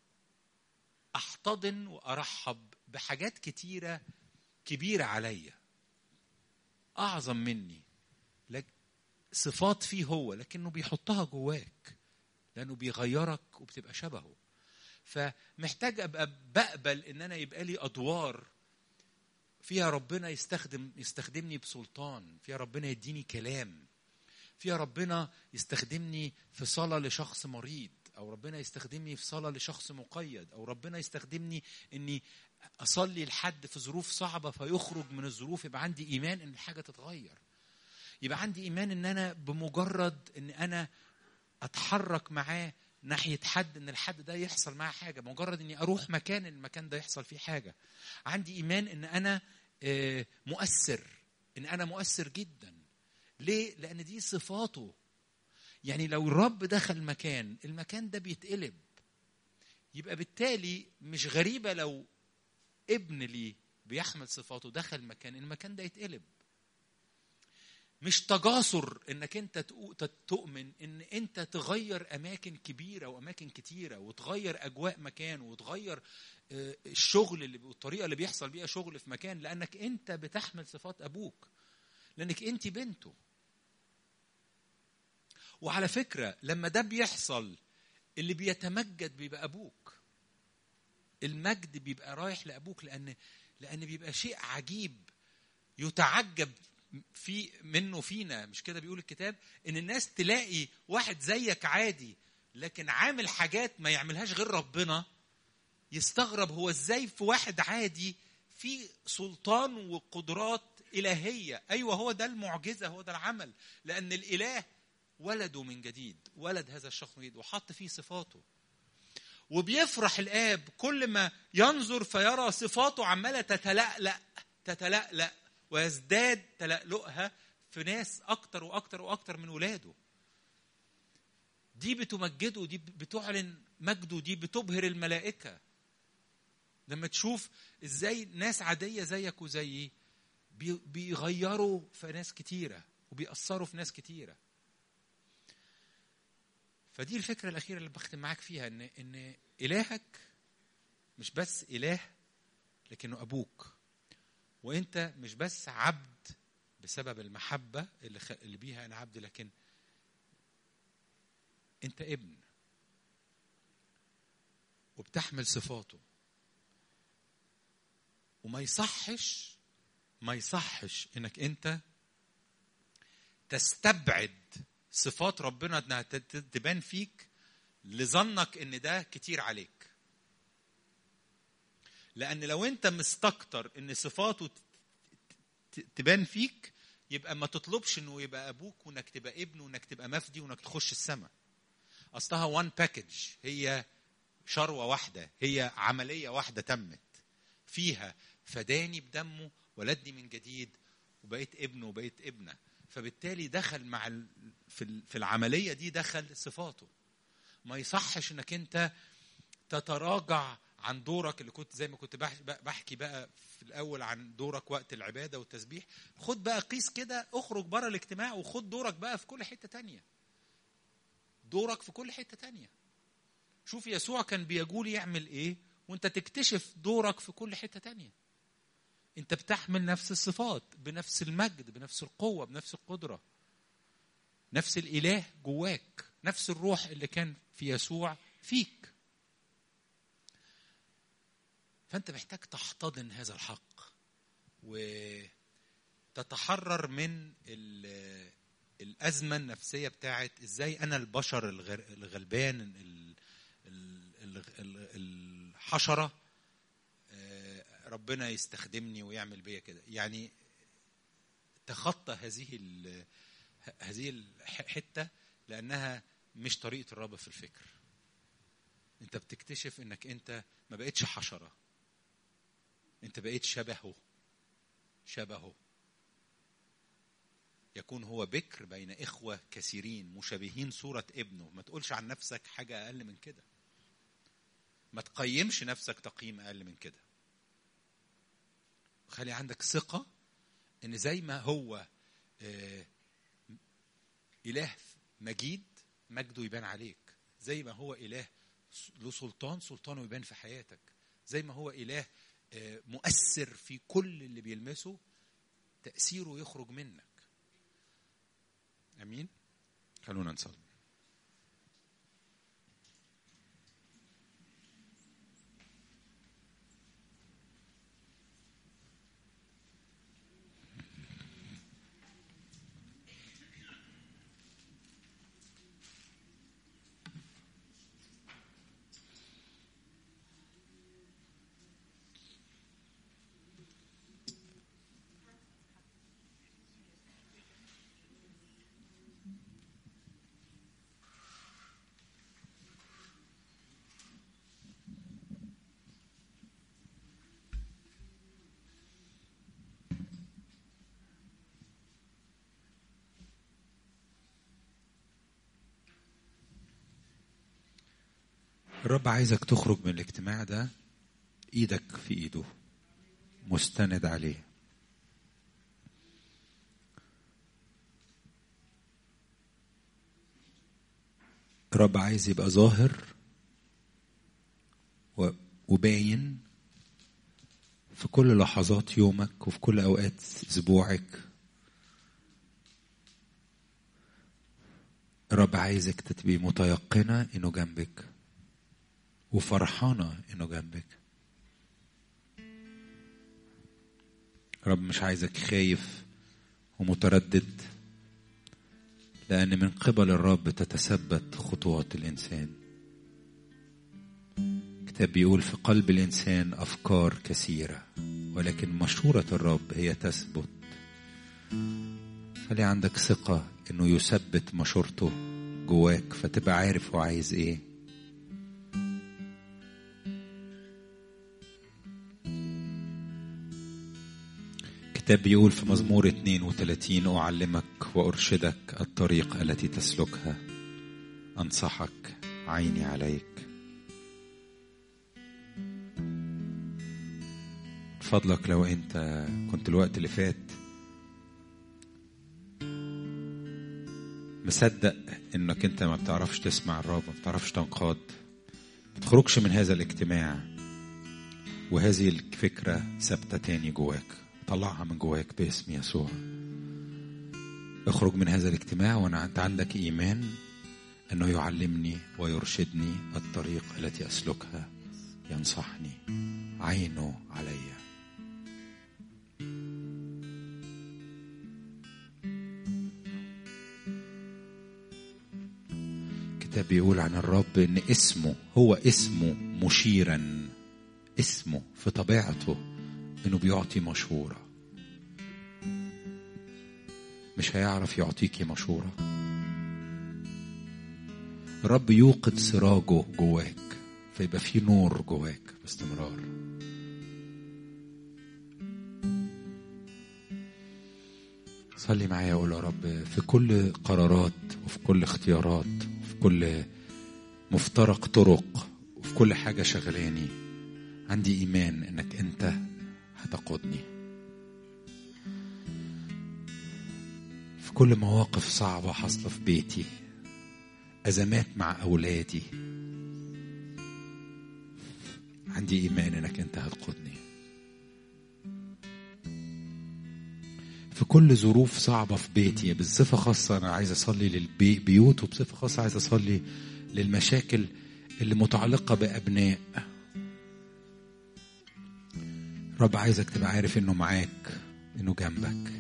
احتضن وارحب بحاجات كتيره كبيره عليا اعظم مني لك صفات فيه هو لكنه بيحطها جواك لانه بيغيرك وبتبقى شبهه فمحتاج ابقى بقبل ان انا يبقى لي ادوار فيها ربنا يستخدم يستخدمني بسلطان فيها ربنا يديني كلام فيها ربنا يستخدمني في صلاه لشخص مريض او ربنا يستخدمني في صلاه لشخص مقيد او ربنا يستخدمني اني اصلي لحد في ظروف صعبه فيخرج من الظروف يبقى عندي ايمان ان الحاجه تتغير يبقى عندي ايمان ان انا بمجرد ان انا اتحرك معاه ناحيه حد ان الحد ده يحصل معاه حاجه مجرد اني اروح مكان المكان ده يحصل فيه حاجه عندي ايمان ان انا مؤثر ان انا مؤثر جدا ليه لان دي صفاته يعني لو الرب دخل مكان المكان ده بيتقلب يبقى بالتالي مش غريبه لو ابن لي بيحمل صفاته دخل مكان المكان ده يتقلب مش تجاسر انك انت تؤمن ان انت تغير اماكن كبيره واماكن كتيره وتغير اجواء مكان وتغير آه، الشغل اللي والطريقه اللي بيحصل بيها شغل في مكان لانك انت بتحمل صفات ابوك لانك انت بنته وعلى فكره لما ده بيحصل اللي بيتمجد بيبقى ابوك المجد بيبقى رايح لابوك لان لان بيبقى شيء عجيب يتعجب في منه فينا مش كده بيقول الكتاب ان الناس تلاقي واحد زيك عادي لكن عامل حاجات ما يعملهاش غير ربنا يستغرب هو ازاي في واحد عادي في سلطان وقدرات إلهية أيوة هو ده المعجزة هو ده العمل لأن الإله ولده من جديد ولد هذا الشخص من جديد وحط فيه صفاته وبيفرح الآب كل ما ينظر فيرى صفاته عمالة تتلألأ تتلألأ ويزداد تلألؤها في ناس أكتر وأكتر وأكتر من ولاده دي بتمجده دي بتعلن مجده دي بتبهر الملائكة لما تشوف ازاي ناس عادية زيك وزيي بيغيروا في ناس كتيرة وبيأثروا في ناس كتيرة فدي الفكرة الأخيرة اللي بختم معاك فيها إن إن إلهك مش بس إله لكنه أبوك وأنت مش بس عبد بسبب المحبة اللي, خ... اللي بيها أنا عبد لكن أنت ابن وبتحمل صفاته وما يصحش ما يصحش انك انت تستبعد صفات ربنا انها تبان فيك لظنك ان ده كتير عليك لان لو انت مستكتر ان صفاته تبان فيك يبقى ما تطلبش انه يبقى ابوك وانك تبقى ابن وانك تبقى مفدي وانك تخش السماء اصلها وان باكج هي شروه واحده هي عمليه واحده تمت فيها فداني بدمه ولدني من جديد وبقيت ابن وبقيت ابنه فبالتالي دخل مع في العمليه دي دخل صفاته ما يصحش انك انت تتراجع عن دورك اللي كنت زي ما كنت بحكي بقى في الاول عن دورك وقت العباده والتسبيح خد بقى قيس كده اخرج بره الاجتماع وخد دورك بقى في كل حته تانية دورك في كل حته تانية شوف يسوع كان بيقول يعمل ايه وانت تكتشف دورك في كل حته تانية انت بتحمل نفس الصفات بنفس المجد بنفس القوه بنفس القدره نفس الاله جواك نفس الروح اللي كان في يسوع فيك فانت محتاج تحتضن هذا الحق وتتحرر من الازمه النفسيه بتاعت ازاي انا البشر الغلبان الحشره ربنا يستخدمني ويعمل بيا كده يعني تخطى هذه هذه الحته لانها مش طريقه الرب في الفكر انت بتكتشف انك انت ما بقتش حشره انت بقيت شبهه شبهه يكون هو بكر بين إخوة كثيرين مشابهين صورة ابنه ما تقولش عن نفسك حاجة أقل من كده ما تقيمش نفسك تقييم أقل من كده خلي عندك ثقة إن زي ما هو آه، إله مجيد مجده يبان عليك زي ما هو إله له سلطان سلطانه يبان في حياتك زي ما هو إله آه، مؤثر في كل اللي بيلمسه تأثيره يخرج منك أمين خلونا نصلي الرب عايزك تخرج من الاجتماع ده ايدك في ايده مستند عليه الرب عايز يبقى ظاهر وباين في كل لحظات يومك وفي كل اوقات اسبوعك الرب عايزك تبقي متيقنه انه جنبك وفرحانه انه جنبك رب مش عايزك خايف ومتردد لأن من قبل الرب تتثبت خطوات الإنسان كتاب بيقول في قلب الإنسان أفكار كثيرة ولكن مشورة الرب هي تثبت خلي عندك ثقة إنه يثبت مشورته جواك فتبقى عارف هو عايز إيه الكتاب بيقول في مزمور 32 أعلمك وأرشدك الطريق التي تسلكها أنصحك عيني عليك فضلك لو أنت كنت الوقت اللي فات مصدق انك انت ما بتعرفش تسمع الرب ما بتعرفش تنقاد ما تخرجش من هذا الاجتماع وهذه الفكرة ثابتة تاني جواك طلعها من جواك باسم يسوع اخرج من هذا الاجتماع وانا انت عندك ايمان انه يعلمني ويرشدني الطريق التي اسلكها ينصحني عينه علي الكتاب بيقول عن الرب ان اسمه هو اسمه مشيرا اسمه في طبيعته انه بيعطي مشوره مش هيعرف يعطيكي مشوره الرب يوقد سراجه جواك فيبقى في نور جواك باستمرار صلي معايا وقول يا رب في كل قرارات وفي كل اختيارات وفي كل مفترق طرق وفي كل حاجة شغلاني عندي إيمان إنك أنت هتقودني في كل مواقف صعبة حاصلة في بيتي أزمات مع أولادي عندي إيمان إنك أنت هتقودني في كل ظروف صعبة في بيتي بصفة خاصة أنا عايز أصلي للبيوت وبصفة خاصة عايز أصلي للمشاكل اللي متعلقة بأبناء رب عايزك تبقى عارف إنه معاك إنه جنبك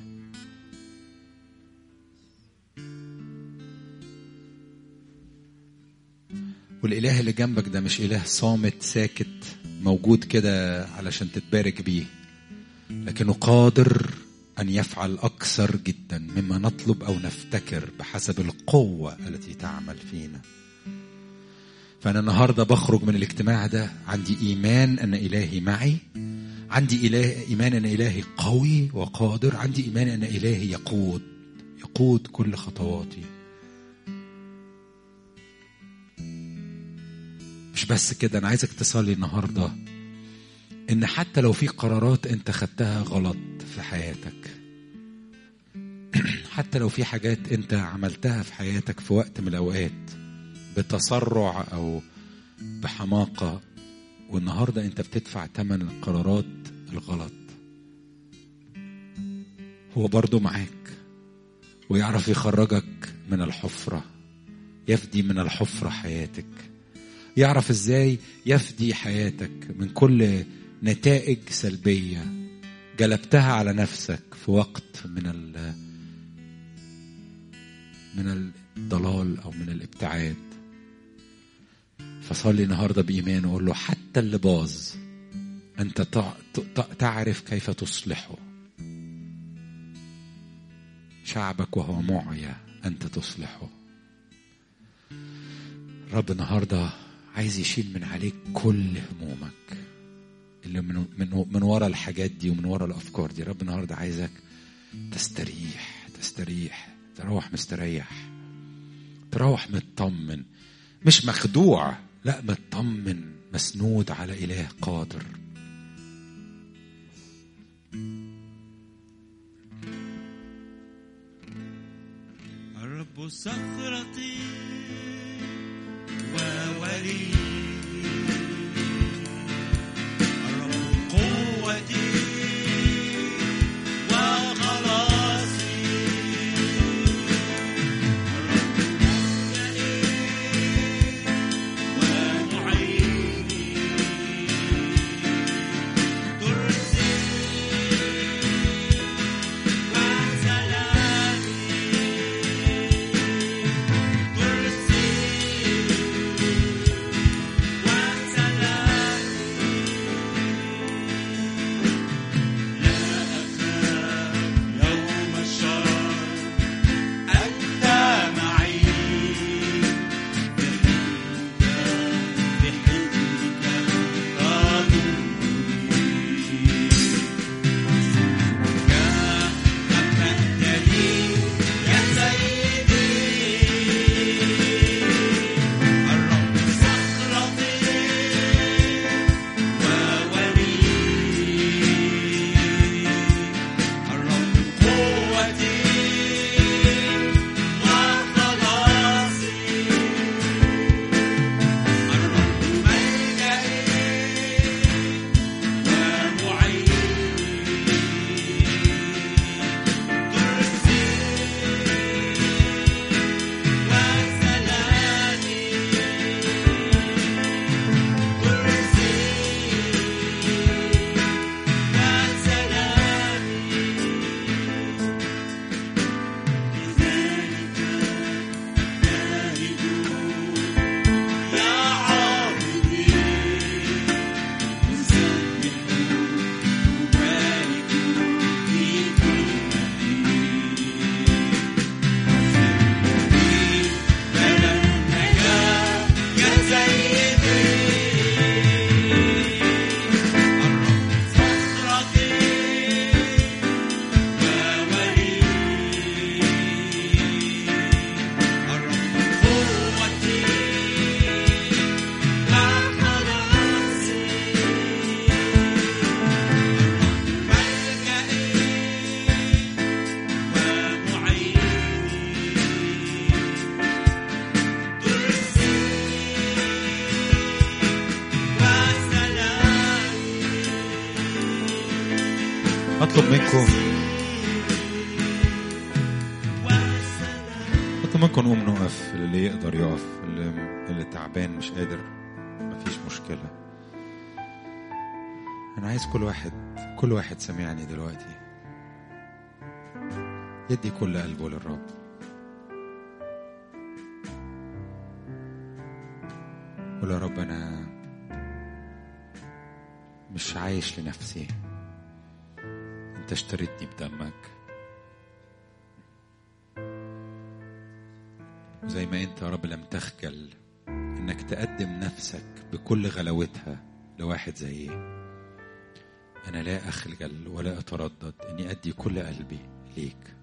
والإله اللي جنبك ده مش إله صامت ساكت موجود كده علشان تتبارك بيه لكنه قادر أن يفعل أكثر جدا مما نطلب أو نفتكر بحسب القوة التي تعمل فينا فأنا النهاردة بخرج من الاجتماع ده عندي إيمان أن إلهي معي عندي إله إيمان أن إلهي قوي وقادر عندي إيمان أن إلهي يقود يقود كل خطواتي مش بس كده أنا عايزك تصلي النهاردة إن حتى لو في قرارات أنت خدتها غلط في حياتك حتى لو في حاجات أنت عملتها في حياتك في وقت من الأوقات بتسرع أو بحماقة والنهاردة أنت بتدفع ثمن القرارات الغلط هو برضو معاك ويعرف يخرجك من الحفرة يفدي من الحفرة حياتك يعرف ازاي يفدي حياتك من كل نتائج سلبية جلبتها على نفسك في وقت من ال من الضلال او من الابتعاد فصلي النهارده بايمان وقول له حتى اللي باظ انت تعرف كيف تصلحه شعبك وهو معيا انت تصلحه رب النهارده عايز يشيل من عليك كل همومك اللي من من من ورا الحاجات دي ومن ورا الافكار دي رب النهارده عايزك تستريح تستريح تروح مستريح تروح مطمن مش مخدوع لا مطمن مسنود على اله قادر الرب صخرتي اطلب منكم اطلب منكم نقوم نقف اللي يقدر يقف اللي, اللي تعبان مش قادر مفيش مشكلة انا عايز كل واحد كل واحد سمعني دلوقتي يدي كل قلبه للرب قول يا رب انا مش عايش لنفسي انت اشتريتني بدمك وزي ما انت يا رب لم تخجل انك تقدم نفسك بكل غلاوتها لواحد زيي انا لا اخجل ولا اتردد اني ادي كل قلبي ليك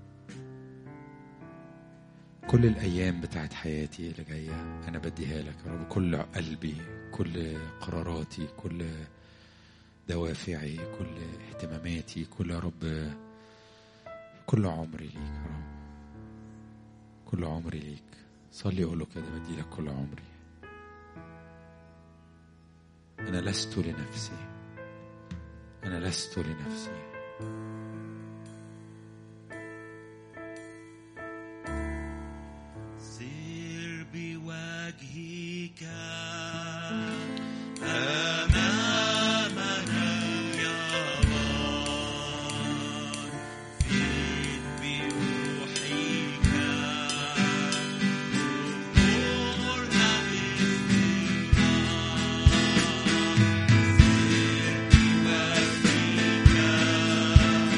كل الايام بتاعت حياتي اللي جايه انا بديها لك يا رب كل قلبي كل قراراتي كل دوافعي كل اهتماماتي كل يا رب كل عمري ليك يا رب كل عمري ليك صلي قول له كده بدي لك كل عمري انا لست لنفسي انا لست لنفسي سير بوجهك أمامنا يا بار فيد بروحك أمورنا باستمرار سير بوجهك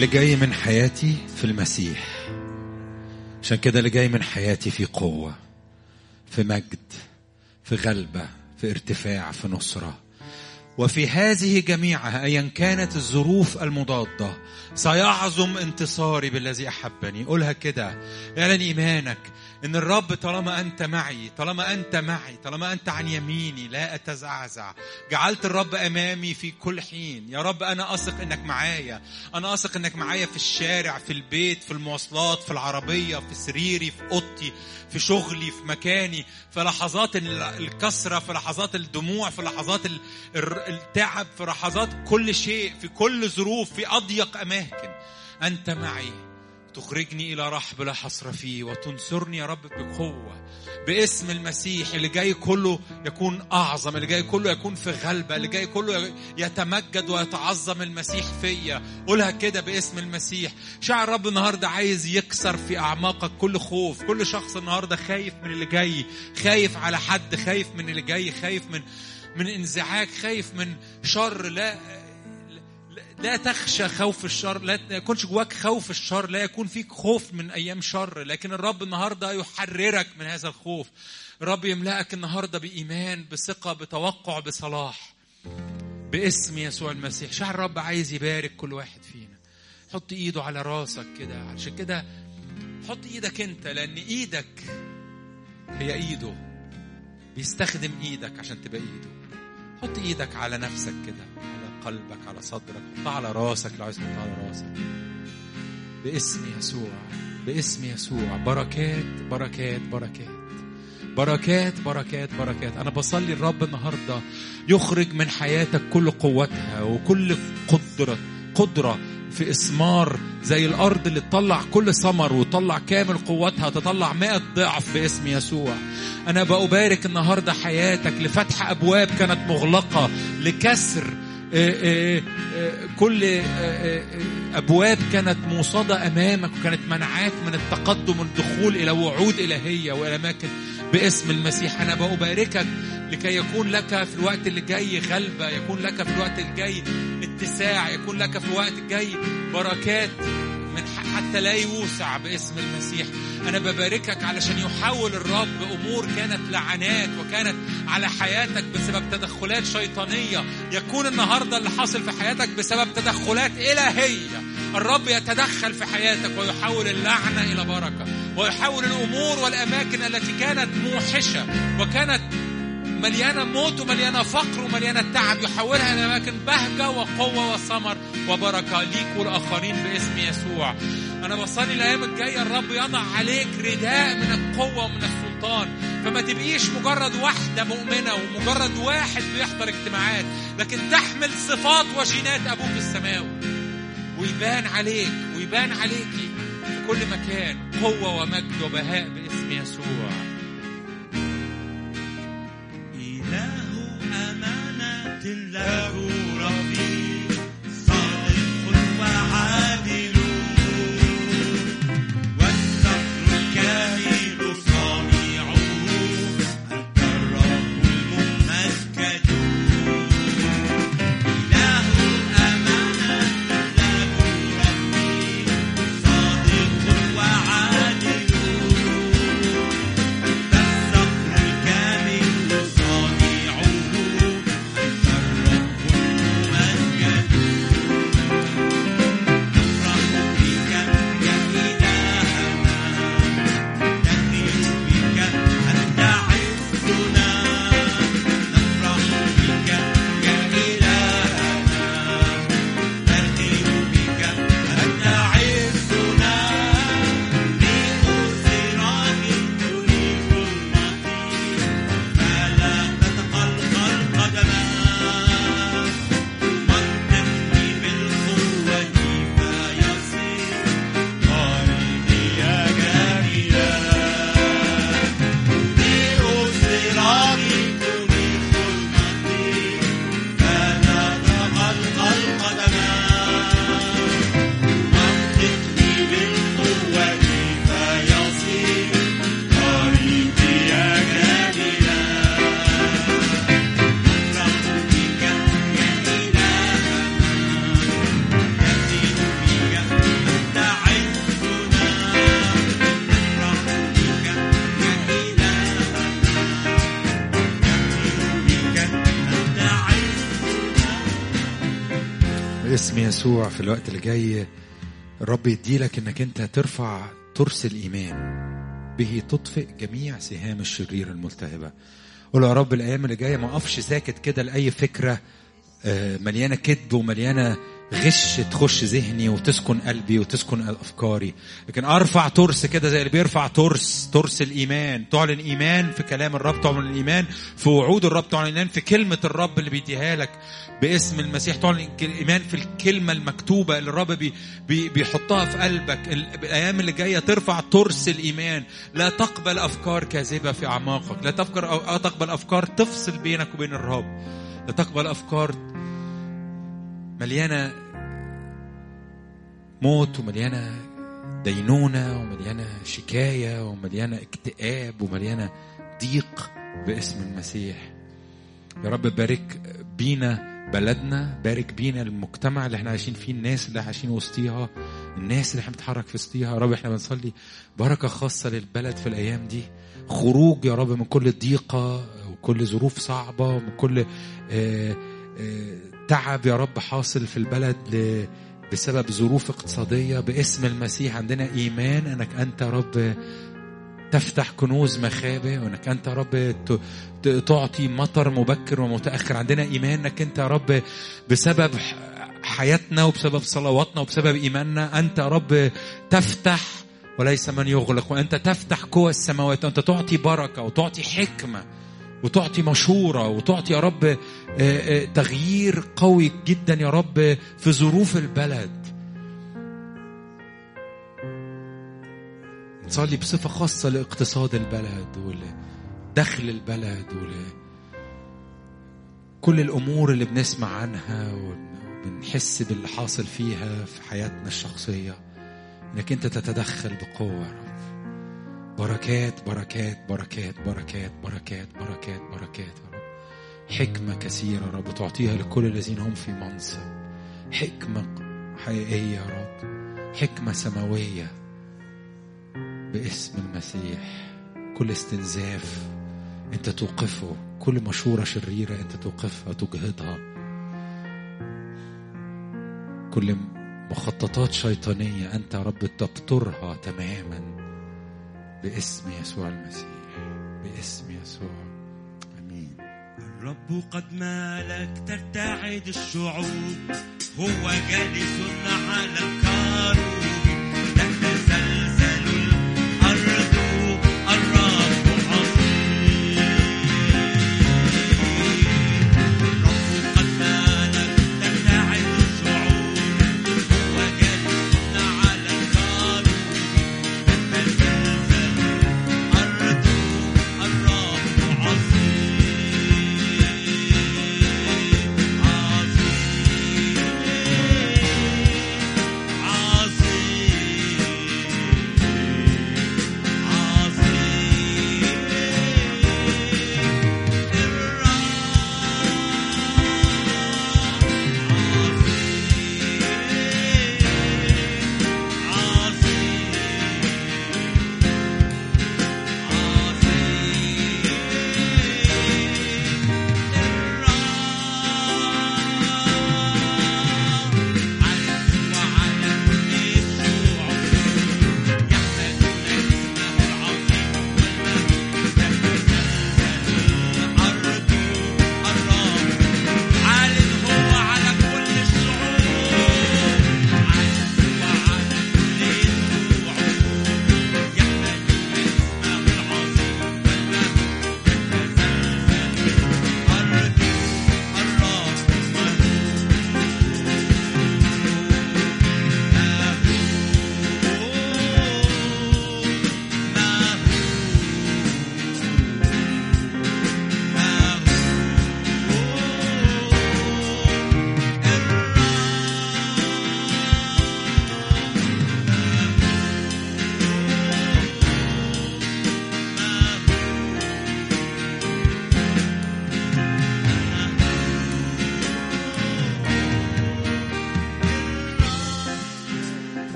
اللي جاي من حياتي في المسيح عشان كده اللي جاي من حياتي في قوة في مجد في غلبة في ارتفاع في نصرة وفي هذه جميعها ايا كانت الظروف المضاده سيعظم انتصاري بالذي احبني قولها كده اعلن ايمانك ان الرب طالما انت معي طالما انت معي طالما انت عن يميني لا اتزعزع جعلت الرب امامي في كل حين يا رب انا اثق انك معايا انا اثق انك معايا في الشارع في البيت في المواصلات في العربيه في سريري في اوضتي في شغلي في مكاني في لحظات ال- الكسره في لحظات الدموع في لحظات ال- الر- التعب في لحظات كل شيء في كل ظروف في اضيق اماكن انت معي تخرجني الى رحب لا حصر فيه وتنصرني يا رب بقوه باسم المسيح اللي جاي كله يكون اعظم اللي جاي كله يكون في غلبه اللي جاي كله يتمجد ويتعظم المسيح فيا قولها كده باسم المسيح شعر الرب النهارده عايز يكسر في اعماقك كل خوف كل شخص النهارده خايف من اللي جاي خايف على حد خايف من اللي جاي خايف من من انزعاج خايف من شر لا لا تخشى خوف الشر لا يكونش جواك خوف الشر لا يكون فيك خوف من ايام شر لكن الرب النهارده يحررك من هذا الخوف الرب يملأك النهارده بايمان بثقه بتوقع بصلاح باسم يسوع المسيح شعر الرب عايز يبارك كل واحد فينا حط ايده على راسك كده عشان كده حط ايدك انت لان ايدك هي ايده بيستخدم ايدك عشان تبقى ايده حط ايدك على نفسك كده على قلبك على صدرك حطها على راسك لو عايز تحطها على راسك باسم يسوع باسم يسوع بركات بركات بركات بركات بركات بركات انا بصلي الرب النهارده يخرج من حياتك كل قوتها وكل قدره قدره في إثمار زي الأرض اللي تطلع كل ثمر وتطلع كامل قوتها تطلع مئة ضعف باسم يسوع أنا بأبارك النهاردة حياتك لفتح أبواب كانت مغلقة لكسر آه، آه، آه، كل آه، آه، أبواب كانت موصدة أمامك وكانت منعاك من التقدم والدخول إلى وعود إلهية وإلى أماكن باسم المسيح أنا بأباركك لكي يكون لك في الوقت اللي جاي غلبة يكون لك في الوقت الجاي اتساع يكون لك في الوقت الجاي بركات من ح- حتى لا يوسع باسم المسيح أنا بباركك علشان يحول الرب أمور كانت لعنات وكانت على حياتك بسبب تدخلات شيطانية يكون النهاردة اللي حاصل في حياتك بسبب تدخلات إلهية الرب يتدخل في حياتك ويحول اللعنة إلى بركة ويحول الأمور والأماكن التي كانت موحشة وكانت مليانة موت ومليانة فقر ومليانة تعب يحولها إلى أماكن بهجة وقوة وثمر وبركة ليك والآخرين باسم يسوع أنا بصلي الأيام الجاية الرب يضع عليك رداء من القوة ومن السلطان فما تبقيش مجرد واحدة مؤمنة ومجرد واحد بيحضر اجتماعات لكن تحمل صفات وجينات أبوك السماوي ويبان عليك ويبان عليكي في كل مكان قوة ومجد وبهاء باسم يسوع إله أمانة له رفيق صادق وعادل والصبر الكامل صانعه أنت الرب الممجد إله أمانة له رفيق صادق وعادل باسم يسوع في الوقت اللي جاي الرب يديلك انك انت ترفع ترس الايمان به تطفئ جميع سهام الشرير الملتهبه قول يا رب الايام اللي جايه ما اقفش ساكت كده لاي فكره آه، مليانه كذب ومليانه غش تخش ذهني وتسكن قلبي وتسكن افكاري لكن ارفع ترس كده زي اللي بيرفع ترس ترس الايمان تعلن ايمان في كلام الرب تعلن الايمان في وعود الرب تعلن ايمان في كلمه الرب اللي بيديها لك باسم المسيح تعلن ايمان في الكلمه المكتوبه اللي الرب بي بي بيحطها في قلبك ال- الايام اللي جايه ترفع ترس الايمان لا تقبل افكار كاذبه في اعماقك لا تفكر أو تقبل افكار تفصل بينك وبين الرب لا تقبل افكار مليانه موت ومليانه دينونه ومليانه شكايه ومليانه اكتئاب ومليانه ضيق باسم المسيح يا رب بارك بينا بلدنا بارك بينا المجتمع اللي احنا عايشين فيه الناس اللي عايشين وسطيها الناس اللي احنا بنتحرك في وسطيها يا رب احنا بنصلي بركه خاصه للبلد في الايام دي خروج يا رب من كل ضيقه وكل ظروف صعبه ومن كل آه، آه، تعب يا رب حاصل في البلد ل- بسبب ظروف اقتصاديه باسم المسيح عندنا ايمان انك انت يا رب تفتح كنوز مخابئ وانك انت يا رب ت- ت- تعطي مطر مبكر ومتاخر عندنا ايمان انك انت يا رب بسبب ح- حياتنا وبسبب صلواتنا وبسبب ايماننا انت يا رب تفتح وليس من يغلق وانت تفتح قوى السماوات وانت تعطي بركه وتعطي حكمه وتعطي مشورة وتعطي يا رب آه، آه، تغيير قوي جدا يا رب في ظروف البلد نصلي بصفة خاصة لاقتصاد البلد ولدخل البلد ول كل الأمور اللي بنسمع عنها وبنحس باللي حاصل فيها في حياتنا الشخصية إنك أنت تتدخل بقوة يا رب بركات بركات بركات بركات بركات بركات بركات يا رب حكمة كثيرة يا رب تعطيها لكل الذين هم في منصب حكمة حقيقية يا رب حكمة سماوية باسم المسيح كل استنزاف انت توقفه كل مشورة شريرة انت توقفها تجهضها كل مخططات شيطانية انت يا رب تبترها تماما باسم يسوع المسيح باسم يسوع امين الرب قد مالك ترتعد الشعوب هو جالس على الكروب